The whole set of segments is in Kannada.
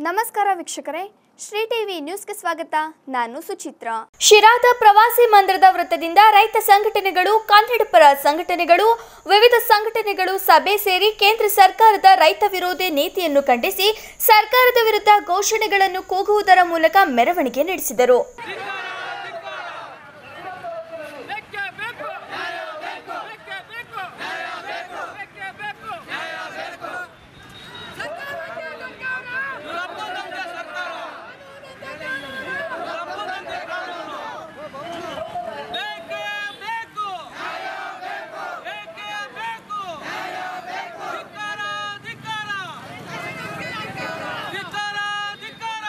ನಮಸ್ಕಾರ ವೀಕ್ಷಕರೇ ಶ್ರೀ ಟಿವಿ ನ್ಯೂಸ್ಗೆ ಸ್ವಾಗತ ನಾನು ಸುಚಿತ್ರ ಶಿರಾದ ಪ್ರವಾಸಿ ಮಂದಿರದ ವೃತ್ತದಿಂದ ರೈತ ಸಂಘಟನೆಗಳು ಕನ್ನಡಪರ ಸಂಘಟನೆಗಳು ವಿವಿಧ ಸಂಘಟನೆಗಳು ಸಭೆ ಸೇರಿ ಕೇಂದ್ರ ಸರ್ಕಾರದ ರೈತ ವಿರೋಧಿ ನೀತಿಯನ್ನು ಖಂಡಿಸಿ ಸರ್ಕಾರದ ವಿರುದ್ಧ ಘೋಷಣೆಗಳನ್ನು ಕೂಗುವುದರ ಮೂಲಕ ಮೆರವಣಿಗೆ ನಡೆಸಿದರು ಬೇಕೇ ಬೇಕು ಬೇಕೇ ಬೇಕು ಬೇಕೇ ಬೇಕು ಸರ್ಕಾರಕ್ಕೆ ಸರ್ಕಾರ ಬೇಕೇ ಬೇಕು ಬೇಕೇ ಬೇಕು ಧಿಕ್ಕಾರ ಧಿಕ್ಕಾರ ಧಿಕ್ಕಾರ ಧಿಕ್ಕಾರ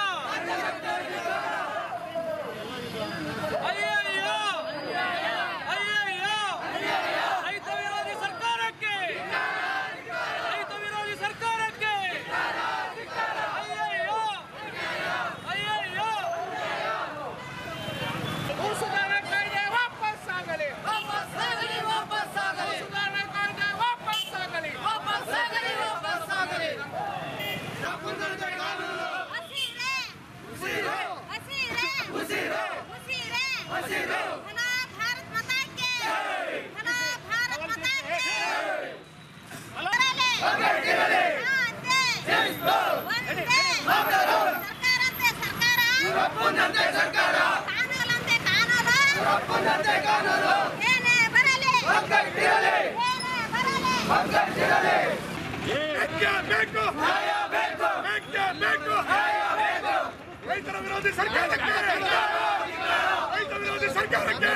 ಅಯ್ಯಯ್ಯೋ ಅಯ್ಯಯ್ಯೋ ರೈತ ವಿರೋಧಿ ಸರ್ಕಾರಕ್ಕೆ ರೈತ ವಿರೋಧಿ ಸರ್ಕಾರಕ್ಕೆ ಅಯ್ಯಯ್ಯೋ ಅಯ್ಯಯ್ಯೋ ಭೂಸುಧಾರಣಾ ಕಾಯ್ದೆ ವಾಪಸ್ ಆಗಲಿ ವಾಪಸ್ ಆಗಲಿ ವಾಪಸ್ ಆಗಲಿ ಸುಧಾರಣಾ ಕಾಯ್ದೆ ವಾಪಸ್ ಆಗಲಿ ವಾಪಸ್ ಆಗಲಿ ವಾಪಸ್ ಆಗಲಿ ಹಸಿರೆ ಹಸಿರೆ ಹಸಿರೆ ಹಸಿರೆ ಹಲೋ ಭಾರತ್ ಮಾತಾ ಕಿ ಹಲೋ ಭಾರತ್ ಮಾತಾ ಕಿ ಬರಲಿ ಅಂತೆ ಒಂದೇ ಸರ್ಕಾರಂತೆ ಸರ್ಕಾರ ಕಾನೂನಂತೆ ಕಾನೂನು ಏನೇ ಬರಲಿ ಏನೇ ಬರಲಿ ಬೇಕೇ ಬೇಕು ಬೇಕೇ ಬೇಕು ರೈತರ ವಿರೋಧಿ ಸರ್ಕಾರಕ್ಕೆ ರೈತ ವಿರೋಧಿ ಸರ್ಕಾರಕ್ಕೆ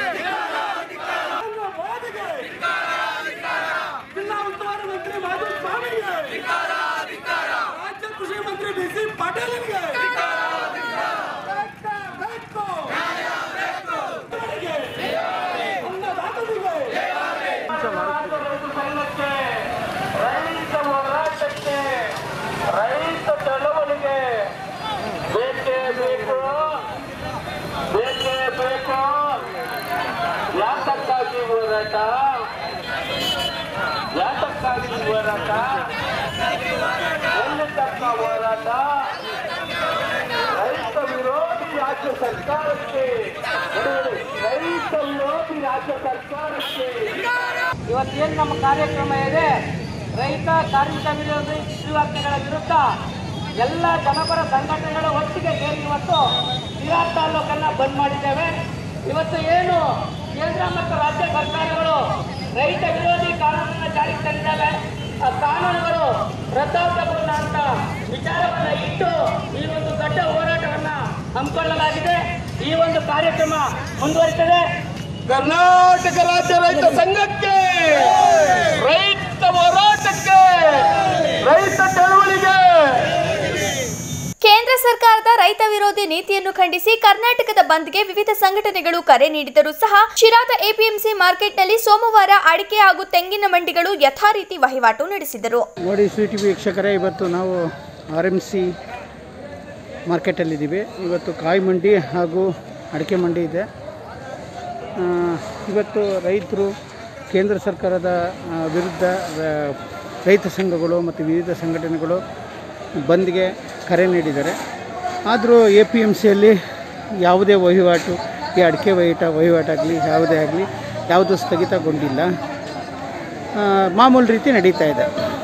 ಜಿಲ್ಲಾ ಉಸ್ತುವಾರಿ ಮಂತ್ರಿ ಮಾಧು ಸ್ವಾಮಿಗೆ ರಾಜ್ಯ ಕೃಷಿ ಮಂತ್ರಿ ಬಿ ಸಿ ಪಾಟೀಲ್ಗೆ ಬೇಕು ಅನ್ನದಾತನಿಗೆ ರೈತ ಹೋರಾಟಕ್ಕೆ ರೈತ ಚಳವಳಿಗೆ ಬೇಕೇ ಬೇಕು ಬೇಕೇ ಬೇಕು ಯಾತಕ್ಕಾಗಿ ಹೋರಾಟ ಯಾತಕ್ಕಾಗಿ ಹೋರಾಟ ಎಲ್ಲಿ ತಕ್ಕ ಹೋರಾಟ ರೈತ ವಿರೋಧಿ ರಾಜ್ಯ ಸರ್ಕಾರಕ್ಕೆ ರೈತ ವಿರೋಧಿ ರಾಜ್ಯ ಸರ್ಕಾರಕ್ಕೆ ಇವತ್ತೇನು ನಮ್ಮ ಕಾರ್ಯಕ್ರಮ ಇದೆ ರೈತ ಕಾರ್ಮಿಕ ವಿರೋಧಿ ಸುವಾರ್ತೆಗಳ ವಿರುದ್ಧ ಎಲ್ಲ ಜನಪರ ಸಂಘಟನೆಗಳು ಒಟ್ಟಿಗೆ ಸೇರಿ ಇವತ್ತು ವಿರಾಟ್ ತಾಲೂಕನ್ನ ಬಂದ್ ಮಾಡಿದ್ದೇವೆ ಇವತ್ತು ಏನು ಕೇಂದ್ರ ಮತ್ತು ರಾಜ್ಯ ಸರ್ಕಾರಗಳು ರೈತ ವಿರೋಧಿ ಕಾನೂನನ್ನ ಜಾರಿಗೆ ತಂದಿದ್ದಾವೆ ಆ ಕಾನೂನುಗಳು ರದ್ದಾಗಬಹುದು ಅಂತ ವಿಚಾರವನ್ನ ಇಟ್ಟು ಈ ಒಂದು ದೊಡ್ಡ ಹೋರಾಟವನ್ನ ಹಮ್ಮಿಕೊಳ್ಳಲಾಗಿದೆ ಈ ಒಂದು ಕಾರ್ಯಕ್ರಮ ಮುಂದುವರಿತದೆ ಕರ್ನಾಟಕ ರಾಜ್ಯ ರೈತ ಸಂಘಕ್ಕೆ ರೈತ ಹೋರಾಟಕ್ಕೆ ರೈತ ಚಳವಳಿಗೆ ಕೇಂದ್ರ ಸರ್ಕಾರದ ರೈತ ವಿರೋಧಿ ನೀತಿಯನ್ನು ಖಂಡಿಸಿ ಕರ್ನಾಟಕದ ಬಂದ್ಗೆ ವಿವಿಧ ಸಂಘಟನೆಗಳು ಕರೆ ನೀಡಿದರೂ ಸಹ ಶಿರಾದ ಎಪಿಎಂಸಿ ಮಾರ್ಕೆಟ್ನಲ್ಲಿ ಸೋಮವಾರ ಅಡಿಕೆ ಹಾಗೂ ತೆಂಗಿನ ಮಂಡಿಗಳು ಯಥಾರೀತಿ ವಹಿವಾಟು ನಡೆಸಿದರು ನೋಡಿ ಸಿ ಟಿ ವಿ ವೀಕ್ಷಕರೇ ಇವತ್ತು ನಾವು ಆರ್ ಎಮ್ ಸಿ ಮಾರ್ಕೆಟಲ್ಲಿದ್ದೀವಿ ಇವತ್ತು ಕಾಯಿ ಮಂಡಿ ಹಾಗೂ ಅಡಿಕೆ ಮಂಡಿ ಇದೆ ಆ, ಇವತ್ತು ರೈತರು ಕೇಂದ್ರ ಸರ್ಕಾರದ ಆ, ವಿರುದ್ಧ ಆ, ರೈತ ಸಂಘಗಳು ಮತ್ತು ವಿವಿಧ ಸಂಘಟನೆಗಳು ಬಂದ್ಗೆ ಕರೆ ನೀಡಿದ್ದಾರೆ ಆದರೂ ಎ ಪಿ ಎಮ್ ಸಿಯಲ್ಲಿ ಯಾವುದೇ ವಹಿವಾಟು ಈ ಅಡಿಕೆ ವಹಿವಾಟ ವಹಿವಾಟಾಗಲಿ ಯಾವುದೇ ಆಗಲಿ ಯಾವುದೂ ಸ್ಥಗಿತಗೊಂಡಿಲ್ಲ ಆ, ಮಾಮೂಲು ರೀತಿ ನಡೀತಾ ಇದೆ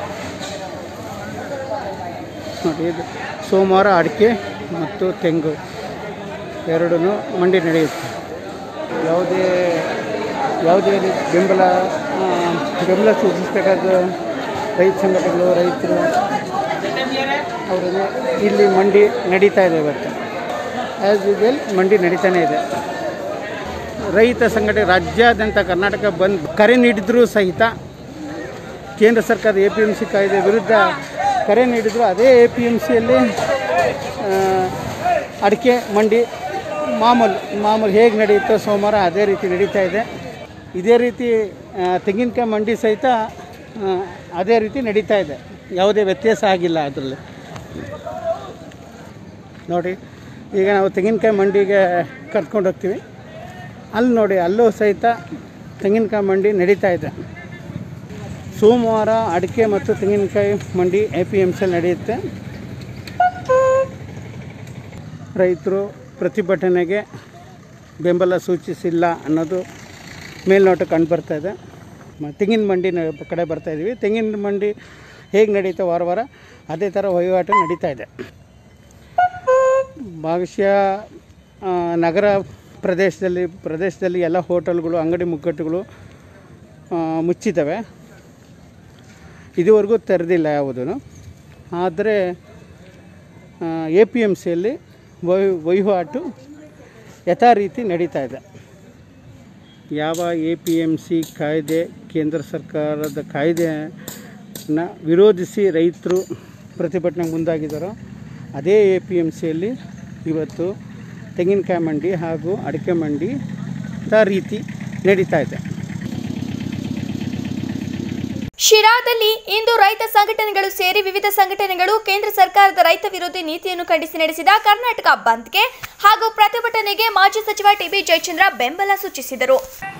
ನೋಡಿ ಇದು ಸೋಮವಾರ ಅಡಿಕೆ ಮತ್ತು ತೆಂಗು ಎರಡೂ ಮಂಡಿ ನಡೆಯುತ್ತೆ ಯಾವುದೇ ಯಾವುದೇ ರೀತಿ ಬೆಂಬಲ ಆ, ಬೆಂಬಲ ಸೂಚಿಸಬೇಕಾದ ರೈತ ಸಂಘಟನೆಗಳು ರೈತರು ಅವರಿಗೆ ಇಲ್ಲಿ ಮಂಡಿ ನಡೀತಾ ಇದೆ ಇವತ್ತು ಆ್ಯಸ್ ಯೂಸ್ವಲ್ ಮಂಡಿ ನಡೀತಾನೇ ಇದೆ ರೈತ ಸಂಘಟನೆ ರಾಜ್ಯಾದ್ಯಂತ ಕರ್ನಾಟಕ ಬಂದ್ ಕರೆ ನೀಡಿದರೂ ಸಹಿತ ಕೇಂದ್ರ ಸರ್ಕಾರದ ಎ ಪಿ ಎಮ್ ಸಿ ಕಾಯ್ದೆ ವಿರುದ್ಧ ಕರೆ ನೀಡಿದ್ರು ಅದೇ ಎ ಪಿ ಎಮ್ ಸಿಯಲ್ಲಿ ಅಡಿಕೆ ಮಂಡಿ ಮಾಮೂಲು ಮಾಮೂಲು ಹೇಗೆ ನಡೆಯುತ್ತೋ ಸೋಮವಾರ ಅದೇ ರೀತಿ ನಡೀತಾ ಇದೆ ಇದೇ ರೀತಿ ಆ, ತೆಂಗಿನಕಾಯಿ ಮಂಡಿ ಸಹಿತ ಆ, ಅದೇ ರೀತಿ ನಡೀತಾ ಇದೆ ಯಾವುದೇ ವ್ಯತ್ಯಾಸ ಆಗಿಲ್ಲ ಅದರಲ್ಲಿ ನೋಡಿ ಈಗ ನಾವು ತೆಂಗಿನಕಾಯಿ ಮಂಡಿಗೆ ಕರ್ಕೊಂಡು ಹೋಗ್ತೀವಿ ಅಲ್ಲಿ ನೋಡಿ ಅಲ್ಲೂ ಸಹಿತ ತೆಂಗಿನಕಾಯಿ ಮಂಡಿ ನಡೀತಾ ಇದೆ ಸೋಮವಾರ ಅಡಿಕೆ ಮತ್ತು ತೆಂಗಿನಕಾಯಿ ಮಂಡಿ ಎ ಪಿ ಎಮ್ ಸಿಯಲ್ಲಿ ನಡೆಯುತ್ತೆ ರೈತರು ಪ್ರತಿಭಟನೆಗೆ ಬೆಂಬಲ ಸೂಚಿಸಿಲ್ಲ ಅನ್ನೋದು ಮೇಲ್ನೋಟ ಕಂಡು ಬರ್ತಾ ಇದೆ ಮ- ತೆಂಗಿನ ಮಂಡಿ ನ- ಕಡೆ ಬರ್ತಾ ಇದ್ದೀವಿ ತೆಂಗಿನ ಮಂಡಿ ಹೇಗೆ ನಡೀತಾ ವಾರ ವಾರ ಅದೇ ಥರ ವಹಿವಾಟು ನಡೀತಾ ಇದೆ ಭಾಗಶಃ ಆ, ನಗರ ಪ್ರದೇಶದಲ್ಲಿ ಪ್ರದೇಶದಲ್ಲಿ ಎಲ್ಲ ಹೋಟೆಲ್ಗಳು ಅಂಗಡಿ ಮುಗ್ಗಟ್ಟುಗಳು ಆ, ಮುಚ್ಚಿದ್ದಾವೆ ಇದುವರೆಗೂ ತೆರೆದಿಲ್ಲ ಯಾವುದೂ ಆದರೆ ಎ ಪಿ ಎಮ್ ಸಿಯಲ್ಲಿ ವಹಿ ವಹಿವಾಟು ಯಥಾ ರೀತಿ ನಡೀತಾ ಇದೆ ಯಾವ ಎ ಪಿ ಎಮ್ ಸಿ ಕಾಯ್ದೆ ಕೇಂದ್ರ ಸರ್ಕಾರದ ಕಾಯ್ದೆನ ವಿರೋಧಿಸಿ ರೈತರು ಪ್ರತಿಭಟನೆಗೆ ಮುಂದಾಗಿದ್ದಾರೋ ಅದೇ ಎ ಪಿ ಎಮ್ ಸಿಯಲ್ಲಿ ಇವತ್ತು ತೆಂಗಿನಕಾಯಿ ಮಂಡಿ ಹಾಗೂ ಅಡಿಕೆ ಮಂಡಿ ಯಥಾ ರೀತಿ ನಡೀತಾ ಇದೆ ಶಿರಾದಲ್ಲಿ ಇಂದು ರೈತ ಸಂಘಟನೆಗಳು ಸೇರಿ ವಿವಿಧ ಸಂಘಟನೆಗಳು ಕೇಂದ್ರ ಸರ್ಕಾರದ ರೈತ ವಿರೋಧಿ ನೀತಿಯನ್ನು ಖಂಡಿಸಿ ನಡೆಸಿದ ಕರ್ನಾಟಕ ಬಂದ್ಗೆ ಹಾಗೂ ಪ್ರತಿಭಟನೆಗೆ ಮಾಜಿ ಸಚಿವ ಟಿಬಿ ಜಯಚಂದ್ರ ಬೆಂಬಲ ಸೂಚಿಸಿದರು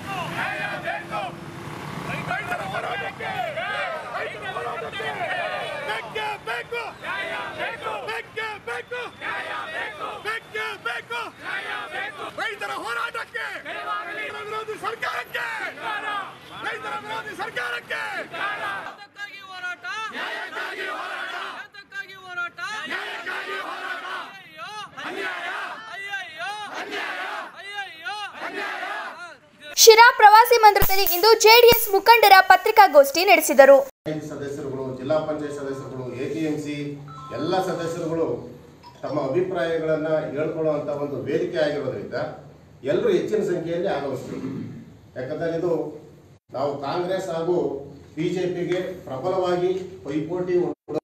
ರೈತರ ಹೋರಾಟಕ್ಕೆ ರೈತರ ಹೋರಾಟಕ್ಕೆ ಬೇಕೇ ಬೇಕು ನ್ಯಾಯ ಬೇಕು ಬೇಕೇ ಬೇಕು ನ್ಯಾಯ ಬೇಕು ಬೇಕೇ ಬೇಕು ನ್ಯಾಯ ಬೇಕು ರೈತರ ಹೋರಾಟಕ್ಕೆ ರೈತರ ವಿರೋಧಿ ಸರ್ಕಾರಕ್ಕೆ ರೈತರ ವಿರೋಧಿ ಸರ್ಕಾರಕ್ಕೆ ಅದಕ್ಕಾಗಿ ಹೋರಾಟ ನ್ಯಾಯಕ್ಕಾಗಿ ಹೋರಾಟ ಅದಕ್ಕಾಗಿ ಹೋರಾಟ ನ್ಯಾಯಕ್ಕಾಗಿ ಹೋರಾಟ ಅಯ್ಯೋ ಅನ್ಯಾಯ ಅಯ್ಯಯ್ಯೋ ಅನ್ಯಾಯ ಅಯ್ಯಯ್ಯೋ ಅನ್ಯಾಯ ಶಿರಾ ಪ್ರವಾಸಿ ಮಂದಿರದಲ್ಲಿ ಇಂದು ಜೆಡಿಎಸ್ ಮುಖಂಡರ ಪತ್ರಿಕಾಗೋಷ್ಠಿ ನಡೆಸಿದರು ಪಂಚಾಯತ್ ಸದಸ್ಯರುಗಳು ಜಿಲ್ಲಾ ಪಂಚಾಯತ್ ಸದಸ್ಯರುಗಳು ಎ ಪಿ ಎಂ ಸಿ ಎಲ್ಲ ಸದಸ್ಯರುಗಳು ತಮ್ಮ ಅಭಿಪ್ರಾಯಗಳನ್ನು ಹೇಳ್ಕೊಳ್ಳುವಂಥ ಒಂದು ವೇದಿಕೆ ಆಗಿರೋದ್ರಿಂದ ಎಲ್ಲರೂ ಹೆಚ್ಚಿನ ಸಂಖ್ಯೆಯಲ್ಲಿ ಆಗಮಿಸ್ಬೇಕು ಯಾಕಂದರೆ ಇದು ನಾವು ಕಾಂಗ್ರೆಸ್ ಹಾಗೂ ಬಿಜೆಪಿಗೆ ಪ್ರಬಲವಾಗಿ ಪೈಪೋಟಿ ಕೊಡುವ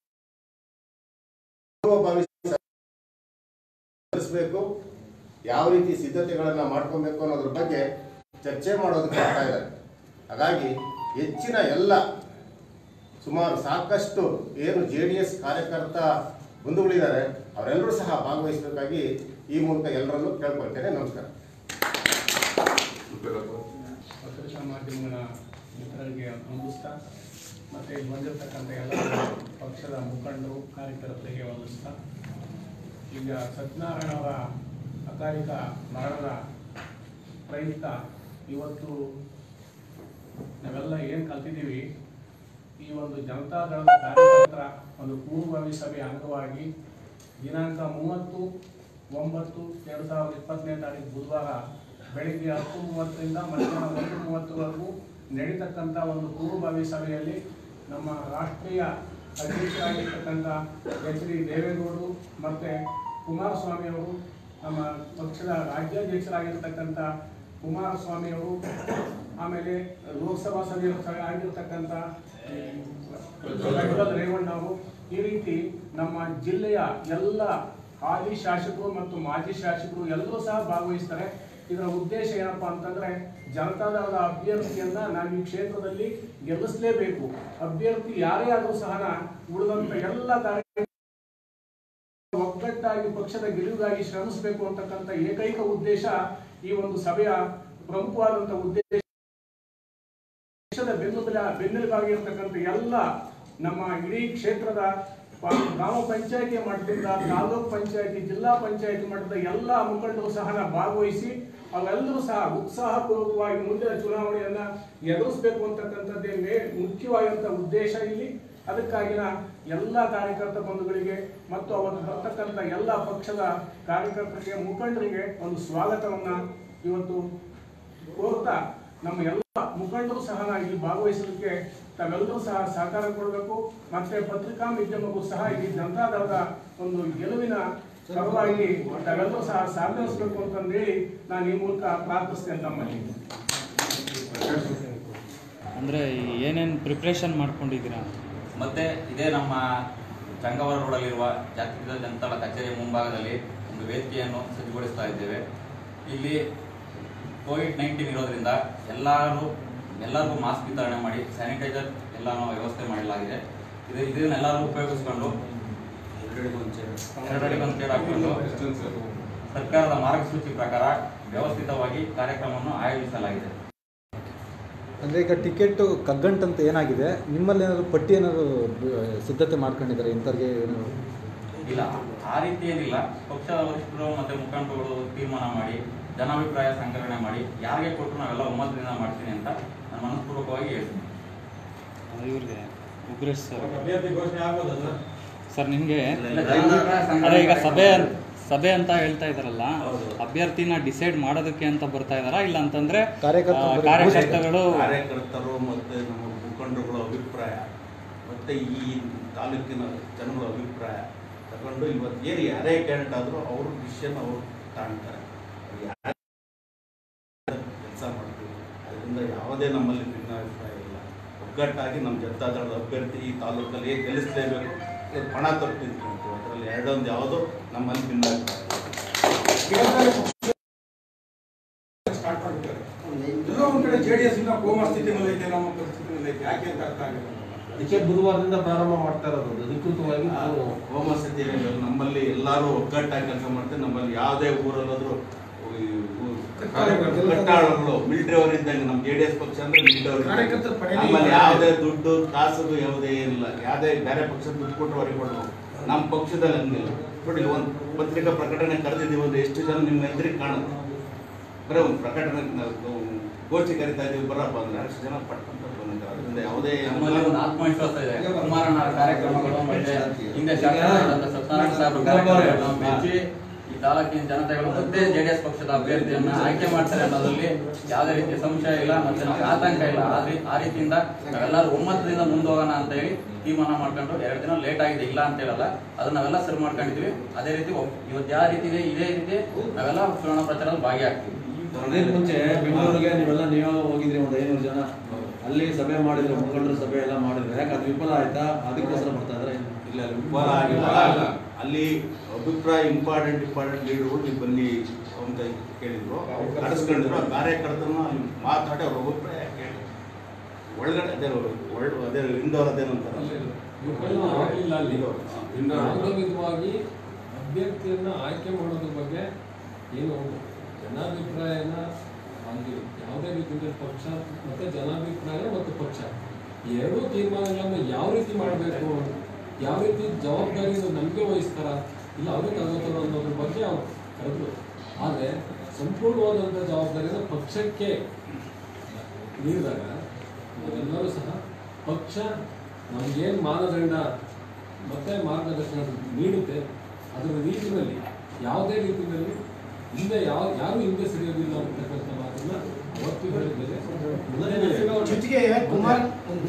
ಪೂರ್ವಭಾವಿ ಸಲ್ಲಿಸಬೇಕು ಯಾವ ರೀತಿ ಸಿದ್ಧತೆಗಳನ್ನು ಮಾಡ್ಕೊಬೇಕು ಅನ್ನೋದ್ರ ಬಗ್ಗೆ ಚರ್ಚೆ ಮಾಡೋದಕ್ಕೆ ಬರ್ತಾ ಇದ್ದಾರೆ ಹಾಗಾಗಿ ಹೆಚ್ಚಿನ ಎಲ್ಲ ಸುಮಾರು ಸಾಕಷ್ಟು ಏನು ಜೆ ಡಿ ಎಸ್ ಕಾರ್ಯಕರ್ತ ಬಂಧುಗಳಿದ್ದಾರೆ ಅವರೆಲ್ಲರೂ ಸಹ ಭಾಗವಹಿಸಬೇಕಾಗಿ ಈ ಮೂಲಕ ಎಲ್ಲರಲ್ಲೂ ಕೇಳ್ಕೊಳ್ತೇನೆ ನಮಸ್ಕಾರ ಪತ್ರಿಕಾ ಮಾಧ್ಯಮಗಳ ಮಿತ್ರರಿಗೆ ವಂದಿಸ್ತಾ ಮತ್ತು ಇಲ್ಲಿ ಬಂದಿರತಕ್ಕಂಥ ಎಲ್ಲ ಪಕ್ಷದ ಮುಖಂಡರು ಕಾರ್ಯಕರ್ತರಿಗೆ ವಂದಿಸ್ತಾ ಈಗ ಸತ್ಯನಾರಾಯಣ ಅವರ ಅಕಾಲಿಕ ಮರಣದ ಪ್ರಯುಕ್ತ ಇವತ್ತು ನಾವೆಲ್ಲ ಏನು ಕಲ್ತಿದ್ದೀವಿ ಈ ಒಂದು ಜನತಾದಳದ ಕಾರ್ಯಕರ್ತರ ಒಂದು ಪೂರ್ವಭಾವಿ ಸಭೆಯ ಅಂಗವಾಗಿ ದಿನಾಂಕ ಮೂವತ್ತು ಒಂಬತ್ತು ಎರಡು ಸಾವಿರದ ಇಪ್ಪತ್ತನೇ ತಾರೀಕು ಬುಧವಾರ ಬೆಳಿಗ್ಗೆ ಹತ್ತು ಮೂವತ್ತರಿಂದ ಮಧ್ಯಾಹ್ನ ಒಂದು ಮೂವತ್ತರವರೆಗೂ ನಡೀತಕ್ಕಂಥ ಒಂದು ಪೂರ್ವಭಾವಿ ಸಭೆಯಲ್ಲಿ ನಮ್ಮ ರಾಷ್ಟ್ರೀಯ ಅಧ್ಯಕ್ಷರಾಗಿರ್ತಕ್ಕಂಥ ಎಚ್ ಡಿ ದೇವೇಗೌಡರು ಮತ್ತು ಕುಮಾರಸ್ವಾಮಿ ಅವರು ನಮ್ಮ ಪಕ್ಷದ ರಾಜ್ಯಾಧ್ಯಕ್ಷರಾಗಿರ್ತಕ್ಕಂಥ ಕುಮಾರಸ್ವಾಮಿ ಅವರು ಆಮೇಲೆ ಲೋಕಸಭಾ ಸದಸ್ಯ ಆಗಿರ್ತಕ್ಕಂಥ ಪ್ರಜ್ವಲ್ ರೇವಣ್ಣ ಅವರು ಈ ರೀತಿ ನಮ್ಮ ಜಿಲ್ಲೆಯ ಎಲ್ಲ ಹಾಲಿ ಶಾಸಕರು ಮತ್ತು ಮಾಜಿ ಶಾಸಕರು ಎಲ್ಲರೂ ಸಹ ಭಾಗವಹಿಸ್ತಾರೆ ಇದರ ಉದ್ದೇಶ ಏನಪ್ಪಾ ಅಂತಂದ್ರೆ ಜನತಾದಳದ ಅಭ್ಯರ್ಥಿಯನ್ನ ನಾವು ಈ ಕ್ಷೇತ್ರದಲ್ಲಿ ಗೆಲ್ಲಿಸಲೇಬೇಕು ಅಭ್ಯರ್ಥಿ ಯಾರೇ ಆದರೂ ಸಹ ಉಳಿದಂತ ಎಲ್ಲ ಕಾರ್ಯ ಒಗ್ಗಟ್ಟಾಗಿ ಪಕ್ಷದ ಗೆಲುವಿಗಾಗಿ ಶ್ರಮಿಸಬೇಕು ಅಂತಕ್ಕಂಥ ಏಕೈಕ ಉದ್ದೇಶ ಈ ಒಂದು ಸಭೆಯ ಪ್ರಮುಖವಾದಂತ ಉದ್ದೇಶ ದೇಶದ ಬೆನ್ನುಬಲ ಬೆನ್ನೆಲುಬಾಗಿರ್ತಕ್ಕಂಥ ಎಲ್ಲ ನಮ್ಮ ಇಡೀ ಕ್ಷೇತ್ರದ ಪ- ಗ್ರಾಮ ಪಂಚಾಯತಿ ಮಟ್ಟದಿಂದ ತಾಲೂಕ್ ಪಂಚಾಯತಿ ಜಿಲ್ಲಾ ಪಂಚಾಯತಿ ಮಟ್ಟದ ಎಲ್ಲ ಮುಖಂಡರು ಸಹ ಭಾಗವಹಿಸಿ ಅವೆಲ್ಲರೂ ಸಹ ಉತ್ಸಾಹಪೂರ್ವಕವಾಗಿ ಮುಂದಿನ ಚುನಾವಣೆಯನ್ನ ಎದುರಿಸಬೇಕು ಅಂತಕ್ಕಂಥದ್ದೇ ಮೇ ಮುಖ್ಯವಾದಂಥ ಉದ್ದೇಶ ಇಲ್ಲಿ ಅದಕ್ಕಾಗಿನ ಎಲ್ಲ ಕಾರ್ಯಕರ್ತ ಬಂಧುಗಳಿಗೆ ಮತ್ತು ಅವತ್ತು ಬರ್ತಕ್ಕಂಥ ಎಲ್ಲ ಪಕ್ಷದ ಕಾರ್ಯಕರ್ತರಿಗೆ ಮುಖಂಡರಿಗೆ ಒಂದು ಸ್ವಾಗತವನ್ನ ಇವತ್ತು ಕೋರ್ತಾ ನಮ್ಮ ಎಲ್ಲ ಮುಖಂಡರು ಸಹ ಇಲ್ಲಿ ಭಾಗವಹಿಸಲಿಕ್ಕೆ ತಾವೆಲ್ಲರೂ ಸಹ ಸಹಕಾರ ಕೊಡಬೇಕು ಮತ್ತೆ ಪತ್ರಿಕಾ ಮಾಧ್ಯಮಕ್ಕೂ ಸಹ ಈ ಜನತಾದಳದ ಒಂದು ಗೆಲುವಿನ ಪರವಾಗಿ ತಾವೆಲ್ಲರೂ ಸಹ ಸಹಕರಿಸಬೇಕು ಅಂತಂದೇಳಿ ನಾನು ಈ ಮೂಲಕ ಪ್ರಾರ್ಥಿಸ್ತೇನೆ ತಮ್ಮಲ್ಲಿ ಅಂದರೆ ಏನೇನು ಪ್ರಿಪ್ರೇಷನ್ ಮಾಡ್ಕೊಂಡಿದ್ದೀರಾ ಮತ್ತೆ ಇದೇ ನಮ್ಮ ಚಂಗವರ ರೋಡಲ್ಲಿರುವ ಜಾತ್ಯತೀತ ಜನತಾಳ ಕಚೇರಿಯ ಮುಂಭಾಗದಲ್ಲಿ ಒಂದು ವೇದಿಕೆಯನ್ನು ಸಜ್ಜುಗೊಳಿಸ್ತಾ ಇದ್ದೇವೆ ಇಲ್ಲಿ ಕೋವಿಡ್ ನೈನ್ಟೀನ್ ಇರೋದ್ರಿಂದ ಎಲ್ಲರೂ ಎಲ್ಲರಿಗೂ ಮಾಸ್ಕ್ ವಿತರಣೆ ಮಾಡಿ ಸ್ಯಾನಿಟೈಸರ್ ಎಲ್ಲಾನು ವ್ಯವಸ್ಥೆ ಮಾಡಲಾಗಿದೆ ಇದು ಇದನ್ನೆಲ್ಲರೂ ಉಪಯೋಗಿಸ್ಕೊಂಡು ಎರಡಡಿಗೆ ಒಂದು ಚೇರ್ ಹಾಕೊಂಡು ಸರ್ಕಾರದ ಮಾರ್ಗಸೂಚಿ ಪ್ರಕಾರ ವ್ಯವಸ್ಥಿತವಾಗಿ ಕಾರ್ಯಕ್ರಮವನ್ನು ಆಯೋಜಿಸಲಾಗಿದೆ ಅಂದರೆ ಈಗ ಟಿಕೆಟು ಕಗ್ಗಂಟಂತ ಏನಾಗಿದೆ ನಿಮ್ಮಲ್ಲಿ ಏನಾದರೂ ಪಟ್ಟಿ ಏನಾದರೂ ಬ- ಸಿದ್ಧತೆ ಮಾಡ್ಕೊಂಡಿದ್ದಾರೆ ಇಂಥವ್ರಿಗೆ ಏನು ಇಲ್ಲ ಆ ರೀತಿ ಏನಿಲ್ಲ ಪಕ್ಷದ ವರಿಷ್ಠರು ಮತ್ತೆ ಮುಖಂಡರುಗಳು ತೀರ್ಮಾನ ಮಾಡಿ ಜನಾಭಿಪ್ರಾಯ ಸಂಗ್ರಹಣೆ ಮಾಡಿ ಯಾರಿಗೆ ಕೊಟ್ಟರು ನಾವೆಲ್ಲ ಒಮ್ಮತದಿಂದ ಮಾಡ್ತೀನಿ ಅಂತ ನಾನು ಮನಸ್ಪೂರ್ವಕವಾಗಿ ಹೇಳ್ತೀನಿ ಇವ್ರಿಗೆ ಉಗ್ರೇಶ್ ಸರ್ ಅಭ್ಯರ್ಥಿ ಘೋಷಣೆ ಆಗ್ಬೋದಾ ಸರ್ ಸರ್ ನಿಮಗೆ ಇಲ್ಲ, ಜನಾಭಿಪ್ರಾಯ ಸಂಗ್ರಹಣೆ ಅದೇ ಈಗ ಸಭೆ ಮಾಡಿ- ಸಭೆ ಅಂತ ಹೇಳ್ತಾ ಇದಾರಲ್ಲ ಹೌದು. ಅಭ್ಯರ್ಥಿನ ಡಿಸೈಡ್ ಮಾಡೋದಕ್ಕೆ ಅಂತ ಬರ್ತಾ ಇದಾರಾ ಇಲ್ಲ ಅಂತಂದ್ರೆ ಕಾರ್ಯಕರ್ತರು ಆ, ಬರೀ ಕಾರ್ಯಕರ್ತಗಳು ಕಾರ್ಯಕರ್ತರು ಮತ್ತು ನಮ್ಮ ಮುಖಂಡರುಗಳ ಅಭಿಪ್ರಾಯ ಮತ್ತು ಈ ತಾಲೂಕಿನ ಜನಗಳ ಅಭಿಪ್ರಾಯ ತಗೊಂಡು ಇವತ್ತು ಏನು ಯಾರೇ ಕ್ಯಾಂಡಿಡೇಟ್ ಆದರೂ ಅವ್ರ ಡಿಸಿಷನ್ ಅವರು ತಾಣ್ತಾರೆ ಕೆಲಸ ಮಾಡ್ತೀವಿ ಅದರಿಂದ ಯಾವುದೇ ನಮ್ಮಲ್ಲಿ ಭಿನ್ನಾಭಿಪ್ರಾಯ ಇಲ್ಲ ಒಗ್ಗಟ್ಟಾಗಿ ನಮ್ಮ ಜನತಾದಳದ ಅಭ್ಯರ್ಥಿ ಈ ತಾಲೂಕಲ್ಲಿ ಏನ್ ಗೆಲ್ಲಿಸಲೇಬೇಕು ಇವತ್ತು ಪಣ ತೊಟ್ಟು ನಿಂತ್ಕೊಂತೀವಿ ಅದರಲ್ಲಿ ಎರಡೊಂದು ಯಾವುದೋ ನಮ್ಮಲ್ಲಿ ಭಿನ್ನಾಭಿಪ್ರಾಯ ಇಲ್ಲ. ಸ್ಟಾರ್ಟ್ ಮಾಡ್ತಾರೆ ಎಲ್ಲೋ ಒಂದ್ ಕಡೆ ಜೆ ಡಿ ಎಸ್ ಇಂದ ಕೋಮಾ ಸ್ಥಿತಿನಲ್ಲಿ ಐತೆ ನಮ್ಮ ಪರಿಸ್ಥಿತಿನಲ್ಲಿ ಐತೆ ಯಾಕೆ ಅಂತ ಅರ್ಥ ಆಗಿಲ್ಲ ಅದಕ್ಕೆ ಬುಧವಾರದಿಂದ ಪ್ರಾರಂಭ ಮಾಡ್ತಾ ಇರೋದು ಅಧಿಕೃತವಾಗಿ ನಾವು ಹೋಮ ಸ್ಥಿತಿ ನಮ್ಮಲ್ಲಿ ಎಲ್ಲರೂ ಒಗ್ಗಟ್ಟಾಗಿ ಕೆಲಸ ಮಾಡ್ತಾರೆ ನಮ್ಮಲ್ಲಿ ಯಾವುದೇ ಊರಲ್ಲಾದ್ರೂ ಈ ಊ- ಕಟ್ಟಾಳಗಳು ಮಿಲಿಟರಿ ಅವರು ಇದ್ದಂಗೆ ನಮ್ಮ ಜೆ ಡಿ ಎಸ್ ಪಕ್ಷ ಅಂದ್ರೆ ಮಿಲಿಟರಿ ಕಾರ್ಯಕರ್ತರ ಪಡೆನೇ ನಮ್ಮಲ್ಲಿ ಇಲ್ಲ. ಯಾವುದೇ ದುಡ್ಡು ಕಾಸು ಯಾವುದೇ ಏನಿಲ್ಲ ಯಾವುದೇ ಬೇರೆ ಪಕ್ಷ ದುಡ್ಡು ಕೊಟ್ಟರು ಅವರಿಗೆ ಕೊಡಬೇಕು ನಮ್ಮ ಪಕ್ಷದಲ್ಲಿ ಹಂಗಿಲ್ಲ ನೋಡಿ ಒಂದು ಪತ್ರಿಕಾ ಪ್ರಕಟಣೆ ಕರೆದಿದ್ದೀವಿ ಅಂದ್ರೆ ಎಷ್ಟು ಜನ ನಿಮ್ಮ ಎದುರಿಗೆ ಕಾಣುತ್ತೆ ಬರೀ ಒಂದು ಪ್ರಕಟಣೆ ನಾವು ಗೋಷ್ಠಿ ಕರಿತಾ ಇದೀವಿ ಬರಪ್ಪ ಅಂದ್ರೆ ಅಷ್ಟು ಜನ ಪಟ್ಟಂತ ಬಂದಿದ್ದಾರೆ ಅದರಿಂದ ಯಾವುದೇ ನಮ್ಮಲ್ಲಿ ಒಂದು ಆತ್ಮವಿಶ್ವಾಸ ಇದೆ ಕುಮಾರಣ್ಣ ಕಾರ್ಯಕ್ರಮಗಳು ಮತ್ತೆ ಹಿಂದೆ ಶಾಸಕರಾದಂಥ ಸತ್ಯನಾರಾಯಣ ಸಾಹೇಬ್ರ ಕಾರ್ಯಕ್ರಮಗಳನ್ನು ಮೆಚ್ಚಿ ಈ ತಾಲೂಕಿನ ಜನತೆಗಳು ಮತ್ತೆ ಜೆಡಿಎಸ್ ಪಕ್ಷದ ಅಭ್ಯರ್ಥಿಯನ್ನ ಆಯ್ಕೆ ಮಾಡ್ತಾರೆ ಅನ್ನೋದ್ರಲ್ಲಿ ಯಾವುದೇ ರೀತಿಯ ಸಂಶಯ ಇಲ್ಲ ಮತ್ತೆ ನಮ್ಗೆ ಆತಂಕ ಇಲ್ಲ ಆ ರೀ- ಆ ರೀತಿಯಿಂದ ನಾವೆಲ್ಲರೂ ಒಮ್ಮತದಿಂದ ಮುಂದೋಗೋಣ ಅಂತ ಹೇಳಿ ತೀರ್ಮಾನ ಮಾಡ್ಕೊಂಡು ಎರಡು ದಿನ ಲೇಟ್ ಆಗಿದೆ ಇಲ್ಲ ಅಂತ ಹೇಳಲ್ಲ ಅದನ್ನ ನಾವೆಲ್ಲ ಸರಿ ಮಾಡ್ಕೊಂಡಿದ್ವಿ ಅದೇ ರೀತಿ ಒಪ್- ಇವತ್ತು ಯಾವ ರೀತಿ ಇದೆ ಇದೇ ರೀತಿ ನಾವೆಲ್ಲ ಚುನಾವಣಾ ಪ್ರಚಾರದಲ್ಲಿ ಭಾಗಿಯಾಗ್ತೀವಿ ಅದಕ್ಕೆ ಮುಂಚೆ ಬೆಂಗಳೂರಿಗೆ ನೀವೆಲ್ಲ ನೀವೇ ಹೋಗಿದ್ರಿ ಒಂದು ಐನೂರು ಜನ ಅಲ್ಲಿ ಸಭೆ ಮಾಡಿದ್ರು ಮುಖಂಡರು ಸಭೆ ಎಲ್ಲ ಮಾಡಿದ್ರು ಯಾಕೆ ಅದು ವಿಫಲ ಆಯ್ತಾ ಅದಕ್ಕೋಸ್ಕರ ಬರ್ತಾ ಇದ್ರೆ ಇಲ್ಲ ಅಲ್ಲಿ ವಿಫಲ ಆಗಿಲ್ಲ ಅಲ್ಲಿ ಅಭಿಪ್ರಾಯ ಇಂಪಾರ್ಟೆಂಟ್ ಇಂಪಾರ್ಟೆಂಟ್ ಲೀಡರ್ಗಳು ನೀವು ಬನ್ನಿ ಅಂತ ಕೇಳಿದ್ರು ಕರೆಸ್ಕೊಂಡಿದ್ರು ಆ ಕಾರ್ಯಕರ್ತರನ್ನ ಅಲ್ಲಿ ಮಾತಾಡಿ ಅವ್ರ ಅಭಿಪ್ರಾಯ ಕೇಳಿ ಒಳಗಡೆ ಅದೇ ಒಳ್ ಅದೇ ಇಂಡೋರ್ ಅದೇನು ಅಂತಾರಲ್ಲ ಆಗಲಿಲ್ಲ ಅಲ್ಲಿ ಯಾವುದೇ ವಿಧವಾಗಿ ಅಭ್ಯರ್ಥಿಯನ್ನ ಆಯ್ಕೆ ಮಾಡೋದ್ರ ಬಗ್ಗೆ ಏನು ಜನಾಭಿಪ್ರಾಯನ ಅಲ್ಲಿ ಯಾವುದೇ ರೀತಿಯಿಂದ ಪಕ್ಷ ಮತ್ತೆ ಜನಾಭಿಪ್ರಾಯ ಮತ್ತು ಪಕ್ಷ ಈ ಎರಡೂ ತೀರ್ಮಾನಗಳನ್ನು ಯಾವ ರೀತಿ ಮಾಡಬೇಕು ಯಾವ ರೀತಿ ಜವಾಬ್ದಾರಿಯನ್ನು ನಮಗೆ ವಹಿಸ್ತಾರ ಇಲ್ಲ ಅವ್ರಿಗೆ ತಗೋತಾರ ಅನ್ನೋದ್ರ ಬಗ್ಗೆ ಅವ್ರು ಕರೆದ್ರು ಆದರೆ ಸಂಪೂರ್ಣವಾದಂಥ ಜವಾಬ್ದಾರಿನ ಪಕ್ಷಕ್ಕೆ ನೀಡಿದಾಗ ನಾವೆಲ್ಲರೂ ಸಹ ಪಕ್ಷ ನಮಗೇನು ಮಾನದಂಡ ಮತ್ತೆ ಮಾರ್ಗದರ್ಶನ ನೀಡುತ್ತೆ ಅದರ ರೀತಿಯಲ್ಲಿ ಯಾವುದೇ ರೀತಿಯಲ್ಲಿ ಹಿಂದೆ ಯಾವ ಯಾರು ಹಿಂದೆ ಸರಿಯೋದಿಲ್ಲ ಅಂತಕ್ಕಂಥ ಮಾತನ್ನ ಅವತ್ತು ಹೇಳಿದ್ದೇನೆ ಮುಂದೆ ಹೇಳಿದ್ದೇನೆ. ಜೊತೆಗೆ ಕುಮಾರ್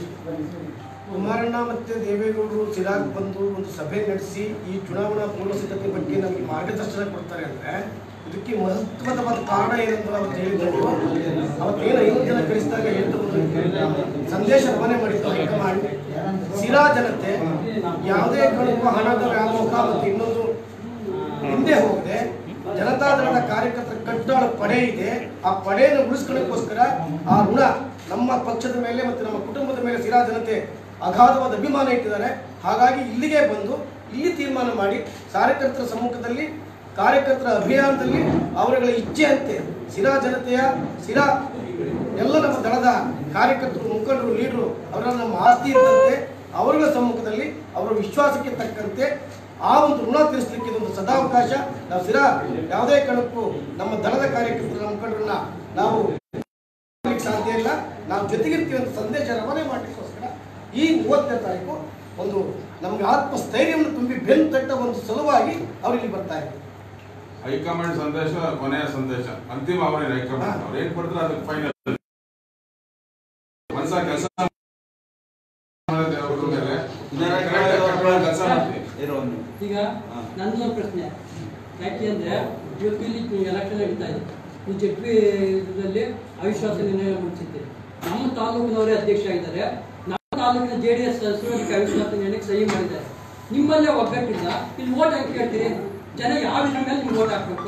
ಕುಮಾರಣ್ಣ ಮತ್ತೆ ದೇವೇಗೌಡರು ಚಿರಾಗ್ ಬಂದು ಒಂದು ಸಭೆ ನಡೆಸಿ ಈ ಚುನಾವಣಾ ಪೂರ್ವ ಸಿದ್ಧತೆ ಬಗ್ಗೆ ನಮಗೆ ಮಾರ್ಗದರ್ಶನ ಕೊಡ್ತಾರೆ ಅಂದ್ರೆ ಇದಕ್ಕೆ ಮಹತ್ವದ ಕಾರಣ ಏನಂದ್ರೆ ಅವತ್ತು ಹೇಳಿದ್ರು ಅವತ್ತೇನು ಐನೂರು ಜನ ಕಳಿಸಿದಾಗ ಎಷ್ಟು ಒಂದು ಸಂದೇಶ ರವಾನೆ ಮಾಡಿತ್ತು ಹೈಕಮಾಂಡ್ ಸಿರಾ ಜನತೆ ಯಾವುದೇ ಕಾರಣಕ್ಕೂ ಹಣದ ವ್ಯಾಮೋಹ ಮತ್ತು ಇನ್ನೊಂದು ಹಿಂದೆ ಹೋಗದೆ ಜನತಾದಳದ ಕಾರ್ಯಕರ್ತರ ಕಟ್ಟಾಳ ಪಡೆ ಇದೆ ಆ ಪಡೆಯನ್ನು ಉಳಿಸ್ಕೊಳ್ಳೋಕ್ಕೋಸ್ಕರ ಆ ಋಣ ನಮ್ಮ ಪಕ್ಷದ ಮೇಲೆ ಮತ್ತು ನಮ್ಮ ಕುಟುಂಬದ ಮೇಲೆ ಸಿರಾ ಜನತೆ ಅಗಾಧವಾದ ಅಭಿಮಾನ ಇಟ್ಟಿದ್ದಾರೆ ಹಾಗಾಗಿ ಇಲ್ಲಿಗೆ ಬಂದು ಇಲ್ಲಿ ತೀರ್ಮಾನ ಮಾಡಿ ಕಾರ್ಯಕರ್ತರ ಸಮ್ಮುಖದಲ್ಲಿ ಕಾರ್ಯಕರ್ತರ ಅಭಿಯಾನದಲ್ಲಿ ಅವರುಗಳ ಇಚ್ಛೆಯಂತೆ ಸಿರಾ ಜನತೆಯ ಸಿರಾ ಎಲ್ಲ ನಮ್ಮ ದಳದ ಕಾರ್ಯಕರ್ತರು ಮುಖಂಡರು ಲೀಡರು ಅವರೆಲ್ಲ ನಮ್ಮ ಆಸ್ತಿ ಇದ್ದಂತೆ ಅವರುಗಳ ಸಮ್ಮುಖದಲ್ಲಿ ಅವರ ವಿಶ್ವಾಸಕ್ಕೆ ತಕ್ಕಂತೆ ಆ ಒಂದು ಋಣ ತೀರಿಸಲಿಕ್ಕೆ ಇದೊಂದು ಸದಾವಕಾಶ ನಾವು ಸಿರಾ ಯಾವುದೇ ಕಾರಣಕ್ಕೂ ನಮ್ಮ ದಳದ ಕಾರ್ಯಕರ್ತರ ಮುಖಂಡರನ್ನ ನಾವು ಮಾಡ್ಲಿಕ್ಕೆ ಸಾಧ್ಯ ಇಲ್ಲ ನಾವು ಜೊತೆಗಿರ್ತೀವಿ ಅಂತ ಸಂದೇಶ ರವಾನೆ ಮಾಡಲಿಕ್ಕೋಸ್ಕರ ಈ ಮೂವತ್ತನೇ ತಾರೀಕು ಒಂದು ನಮಗೆ ಆತ್ಮಸ್ಥೈರ್ಯವನ್ನು ತುಂಬಿ ಬೆನ್ನು ತಟ್ಟ ಒಂದು ಸಲುವಾಗಿ ಅವ್ರು ಇಲ್ಲಿ ಬರ್ತಾ ಇದ್ದಾರೆ ಹೈಕಮಾಂಡ್ ಸಂದೇಶ ಕೊನೆಯ ಸಂದೇಶ ಅಂತಿಮ ಅವರೇ ಹೈಕಮಾಂಡ್ ಅವ್ರು ಏನ್ ಕೊಡ್ತಾರೆ ಅದಕ್ಕೆ ಫೈನಲ್ ಮನ್ಸ ಕೆಲಸ ಕೆಲಸ ಮಾಡ್ತೀವಿ ಈಗ ನಂದೊಂದು ಪ್ರಶ್ನೆ ಯಾಕೆ ಅಂದರೆ ಇವತ್ತು ಇಲ್ಲಿ ಎಲೆಕ್ಷನ್ ನಡೀತಾ ಇದೆ ಈ ಜೆಡ್ ಪಿ ಇದರಲ್ಲಿ ಅವಿಶ್ವಾಸ ನಿರ್ಣಯ ಮುಗಿಸಿದ್ದೆ ನಮ್ಮ ತಾಲೂಕಿನವರೇ ಅಧ್ಯಕ್ಷ ಆಗಿದ್ದಾರೆ ನಮ್ಮ ತಾಲೂಕಿನ ಜೆ ಡಿ ಎಸ್ ಸದಸ್ಯರು ಅದಕ್ಕೆ ಅವಿಶ್ವಾಸ ನಿರ್ಣಯಕ್ಕೆ ಸಹಿ ಮಾಡಿದ್ದಾರೆ ನಿಮ್ಮಲ್ಲೇ ಒಗ್ಗಟ್ಟಿಲ್ಲ ಇಲ್ಲಿ ಓಟ್ ಹಾಕಿ ಕೇಳ್ತೀರಿ ಜನ ಯಾವ ಇದ್ರ ಮೇಲೆ ನೀವು ಓಟ್ ಹಾಕ್ಬೇಕು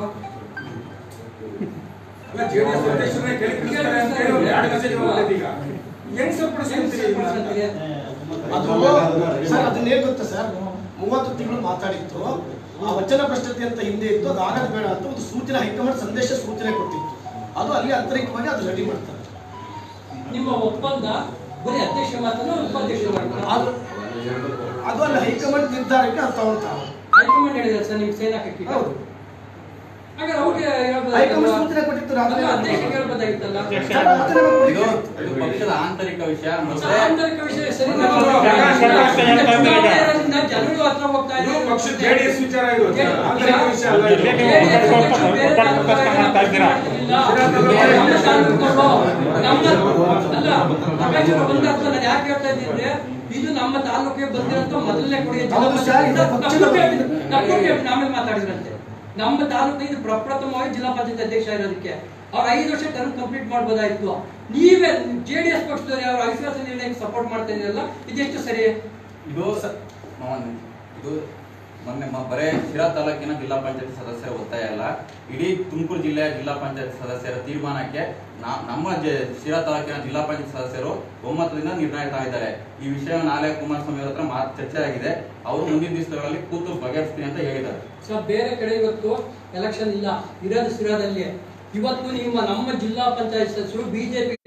ಜೆಡಿಎಸ್ ಅಧ್ಯಕ್ಷರನ್ನೇ ಕೇಳಿ ಕಳಿಸ್ತಾರೆ ಅಂತ ಹೇಳಿ ಒಂದು ಎರಡು ಮೆಸೇಜ್ ಬಂದೈತೆ ಈಗ ಹೆಂಗ್ ಸರಿಪಡಿಸ್ಕೊಂತೀರಿ ಇದನ್ನ? ಅದು ಸರ್ ಅದನ್ನೇನು ಗೊತ್ತಾ ಸರ್ ಮೂವತ್ತು ತಿಂಗಳು ಮಾತಾಡಿತ್ತು ಆ ವಚನ ಭ್ರಷ್ಟತೆ ಅಂತ ಹಿಂದೆ ಇತ್ತು ಅದು ಆಗದ ಬೇಡ ಅಂತ ಒಂದು ಸೂಚನೆ ಹೈಕಮಾಂಡ್ ಸಂದೇಶ ಸೂಚನೆ ಕೊಟ್ಟಿತ್ತು ಅದು ಅಲ್ಲಿ ಆಂತರಿಕವಾಗಿ ಅದು ರೆಡಿ ಮಾಡ್ತಾರೆ ನಿಮ್ಮ ಒಪ್ಪಂದ ಬರೀ ಅಧ್ಯಕ್ಷ ಮಾತ್ರ ಉಪಾಧ್ಯಕ್ಷ ಮಾಡ್ತಾರೆ ಅದು ಅದು ಅಲ್ಲಿ ಹೈಕಮಾಂಡ್ ನಿರ್ಧಾರಕ್ಕೆ ಅದು ತಗೊಳ್ತಾರೆ ಹೈಕಮಾಂಡ್ ಹೇಳಿದ್ದಾರೆ ಸರ್ ನಿಮ್ಗೆ ಸೈನ್ ಹಾಕಕ್ಕೆ ಹೌದು. ಹಾಗಾದ್ರೆ ಅವ್ರಿಗೆ ಹೇಳ್ಬೋದಾಗಿತ್ತಲ್ವಾ? ಹೈಕಮಾಂಡ್ ಸೂಚನೆ ಕೊಟ್ಟಿತ್ತು ರಾತ್ರಿ. ಅಲ್ಲ, ಅಧ್ಯಕ್ಷರಿಗೆ ಹೇಳ್ಬೋದಾಗಿತ್ತಲ್ಲ ಇದು ಇದು ಪಕ್ಷದ ಆಂತರಿಕ ವಿಷಯ ಮತ್ತೆ ಆಂತರಿಕ ವಿಷಯ ಸರಿ ಪ್ರಕಾಶ್ ಪ್ರಕಾಶ್ ಹೇಳ್ತಾ ಇದ್ದಾರೆ ಈಗ. ಜನಗಳು ಹತ್ರ ಹೋಗ್ತಾ ಇದು ಇದ್ದಾರೆ. ಪಕ್ಷ ಜೆಡಿಎಸ್ ವಿಚಾರ ಇದು ಆಂತರಿಕ ವಿಷಯ ಅಲ್ಲ ಇದು. JDS ಅಧ್ಯಕ್ಷರು ಬೇರೆ ತಾಲೂಕುಗಳಿಗೆ ಮಾಡ್ತಿಲ್ಲ. ನಮ್ಮ ತಾಲೂಕುಗಳು, ನಮ್ಮ ಅಲ್ಲ ಪ್ರಕಾಶ್ ಅವ್ರು ಬಂದ ಅರ್ಥ ನಾನು ಯಾಕೆ ಹೇಳ್ತಾ ಇದ್ದೀನಿ ಅಂದ್ರೆ, ಇದು ನಮ್ಮ ತಾಲೂಕಿಗೆ ಬಂದಿರೋಂಥ ಮೊದಲನೇ ಕೊಡುಗೆ ಜಿಲ್ಲಾ ಹೌದು ಸರ್, ಇದು ಪಂಚಾಯತ್ ಪಕ್ಷದ ತಪ್ಪು ಕೇಳ್ತೀನಿ, ತಪ್ಪು ಕೇಳ್ತೀನಿ, ಆಮೇಲೆ ಮಾತಾಡಿದ್ರಂತೆ ನಮ್ಮ ತಾಲೂಕಿಗೆ ಇದು ಪ್ರಪ್ರಥಮವಾಗಿ ಜಿಲ್ಲಾ ಪಂಚಾಯತ್ ಅಧ್ಯಕ್ಷ ಇರೋದಕ್ಕೆ ಅವ್ರು ಐದು ವರ್ಷ ಟರ್ಮ್ ಕಂಪ್ಲೀಟ್ ಮಾಡ್ಬೋದಾಯ್ತು ನೀವೇ ಜೆ ಡಿ ಎಸ್ ಪಕ್ಷದವ್ರು ಅವ್ರ ಅವಿಶ್ವಾಸ ನಿರ್ಣಯಕ್ಕೆ ಸಪೋರ್ಟ್ ಮಾಡ್ತಾ ಇದ್ದೀರಲ್ಲ ಇದೆಷ್ಟು ಸರಿ ಇದು ಸ- ಮಾವನ್, ಇದು ಮೊನ್ನೆ ಮ- ಬರೇ ಶಿರಾ ತಾಲೂಕಿನ ಜಿಲ್ಲಾ ಪಂಚಾಯತ್ ಸದಸ್ಯರ ಒತ್ತಾಯ ಅಲ್ಲ ಇಡೀ ತುಮಕೂರು ಜಿಲ್ಲೆಯ ಜಿಲ್ಲಾ ಪಂಚಾಯತ್ ಸದಸ್ಯರ ತೀರ್ಮಾನಕ್ಕೆ ನಾ- ನಮ್ಮ ಜ- ಶಿರಾ ತಾಲೂಕಿನ ಜಿಲ್ಲಾ ಪಂಚಾಯತ್ ಸದಸ್ಯರು ಒಮ್ಮತದಿಂದ ನಿರ್ಣಯ ತಗೊಂಡಿದ್ದಾರೆ ಈ ವಿಷಯ ನಾಳೆ ಕುಮಾರಸ್ವಾಮಿ ಅವ್ರ ಹತ್ರ ಮಾತು ಚರ್ಚೆ ಆಗಿದೆ ಅವರು ಮುಂದಿನ ದಿವಸಗಳಲ್ಲಿ ಕೂತು ಬಗೆಹರಿಸ್ತೀನಿ ಅಂತ ಹೇಳಿದ್ದಾರೆ ಸೊ ಬೇರೆ ಕಡೆ ಇವತ್ತು ಎಲೆಕ್ಷನ್ ಇಲ್ಲ ಇರೋದು ಸ್ಥಿರದಲ್ಲಿ ಇವತ್ತು ನಿಮ್ಮ ನಮ್ಮ ಜಿಲ್ಲಾ ಪಂಚಾಯತ್ ಸದಸ್ಯರು ಬಿಜೆಪಿ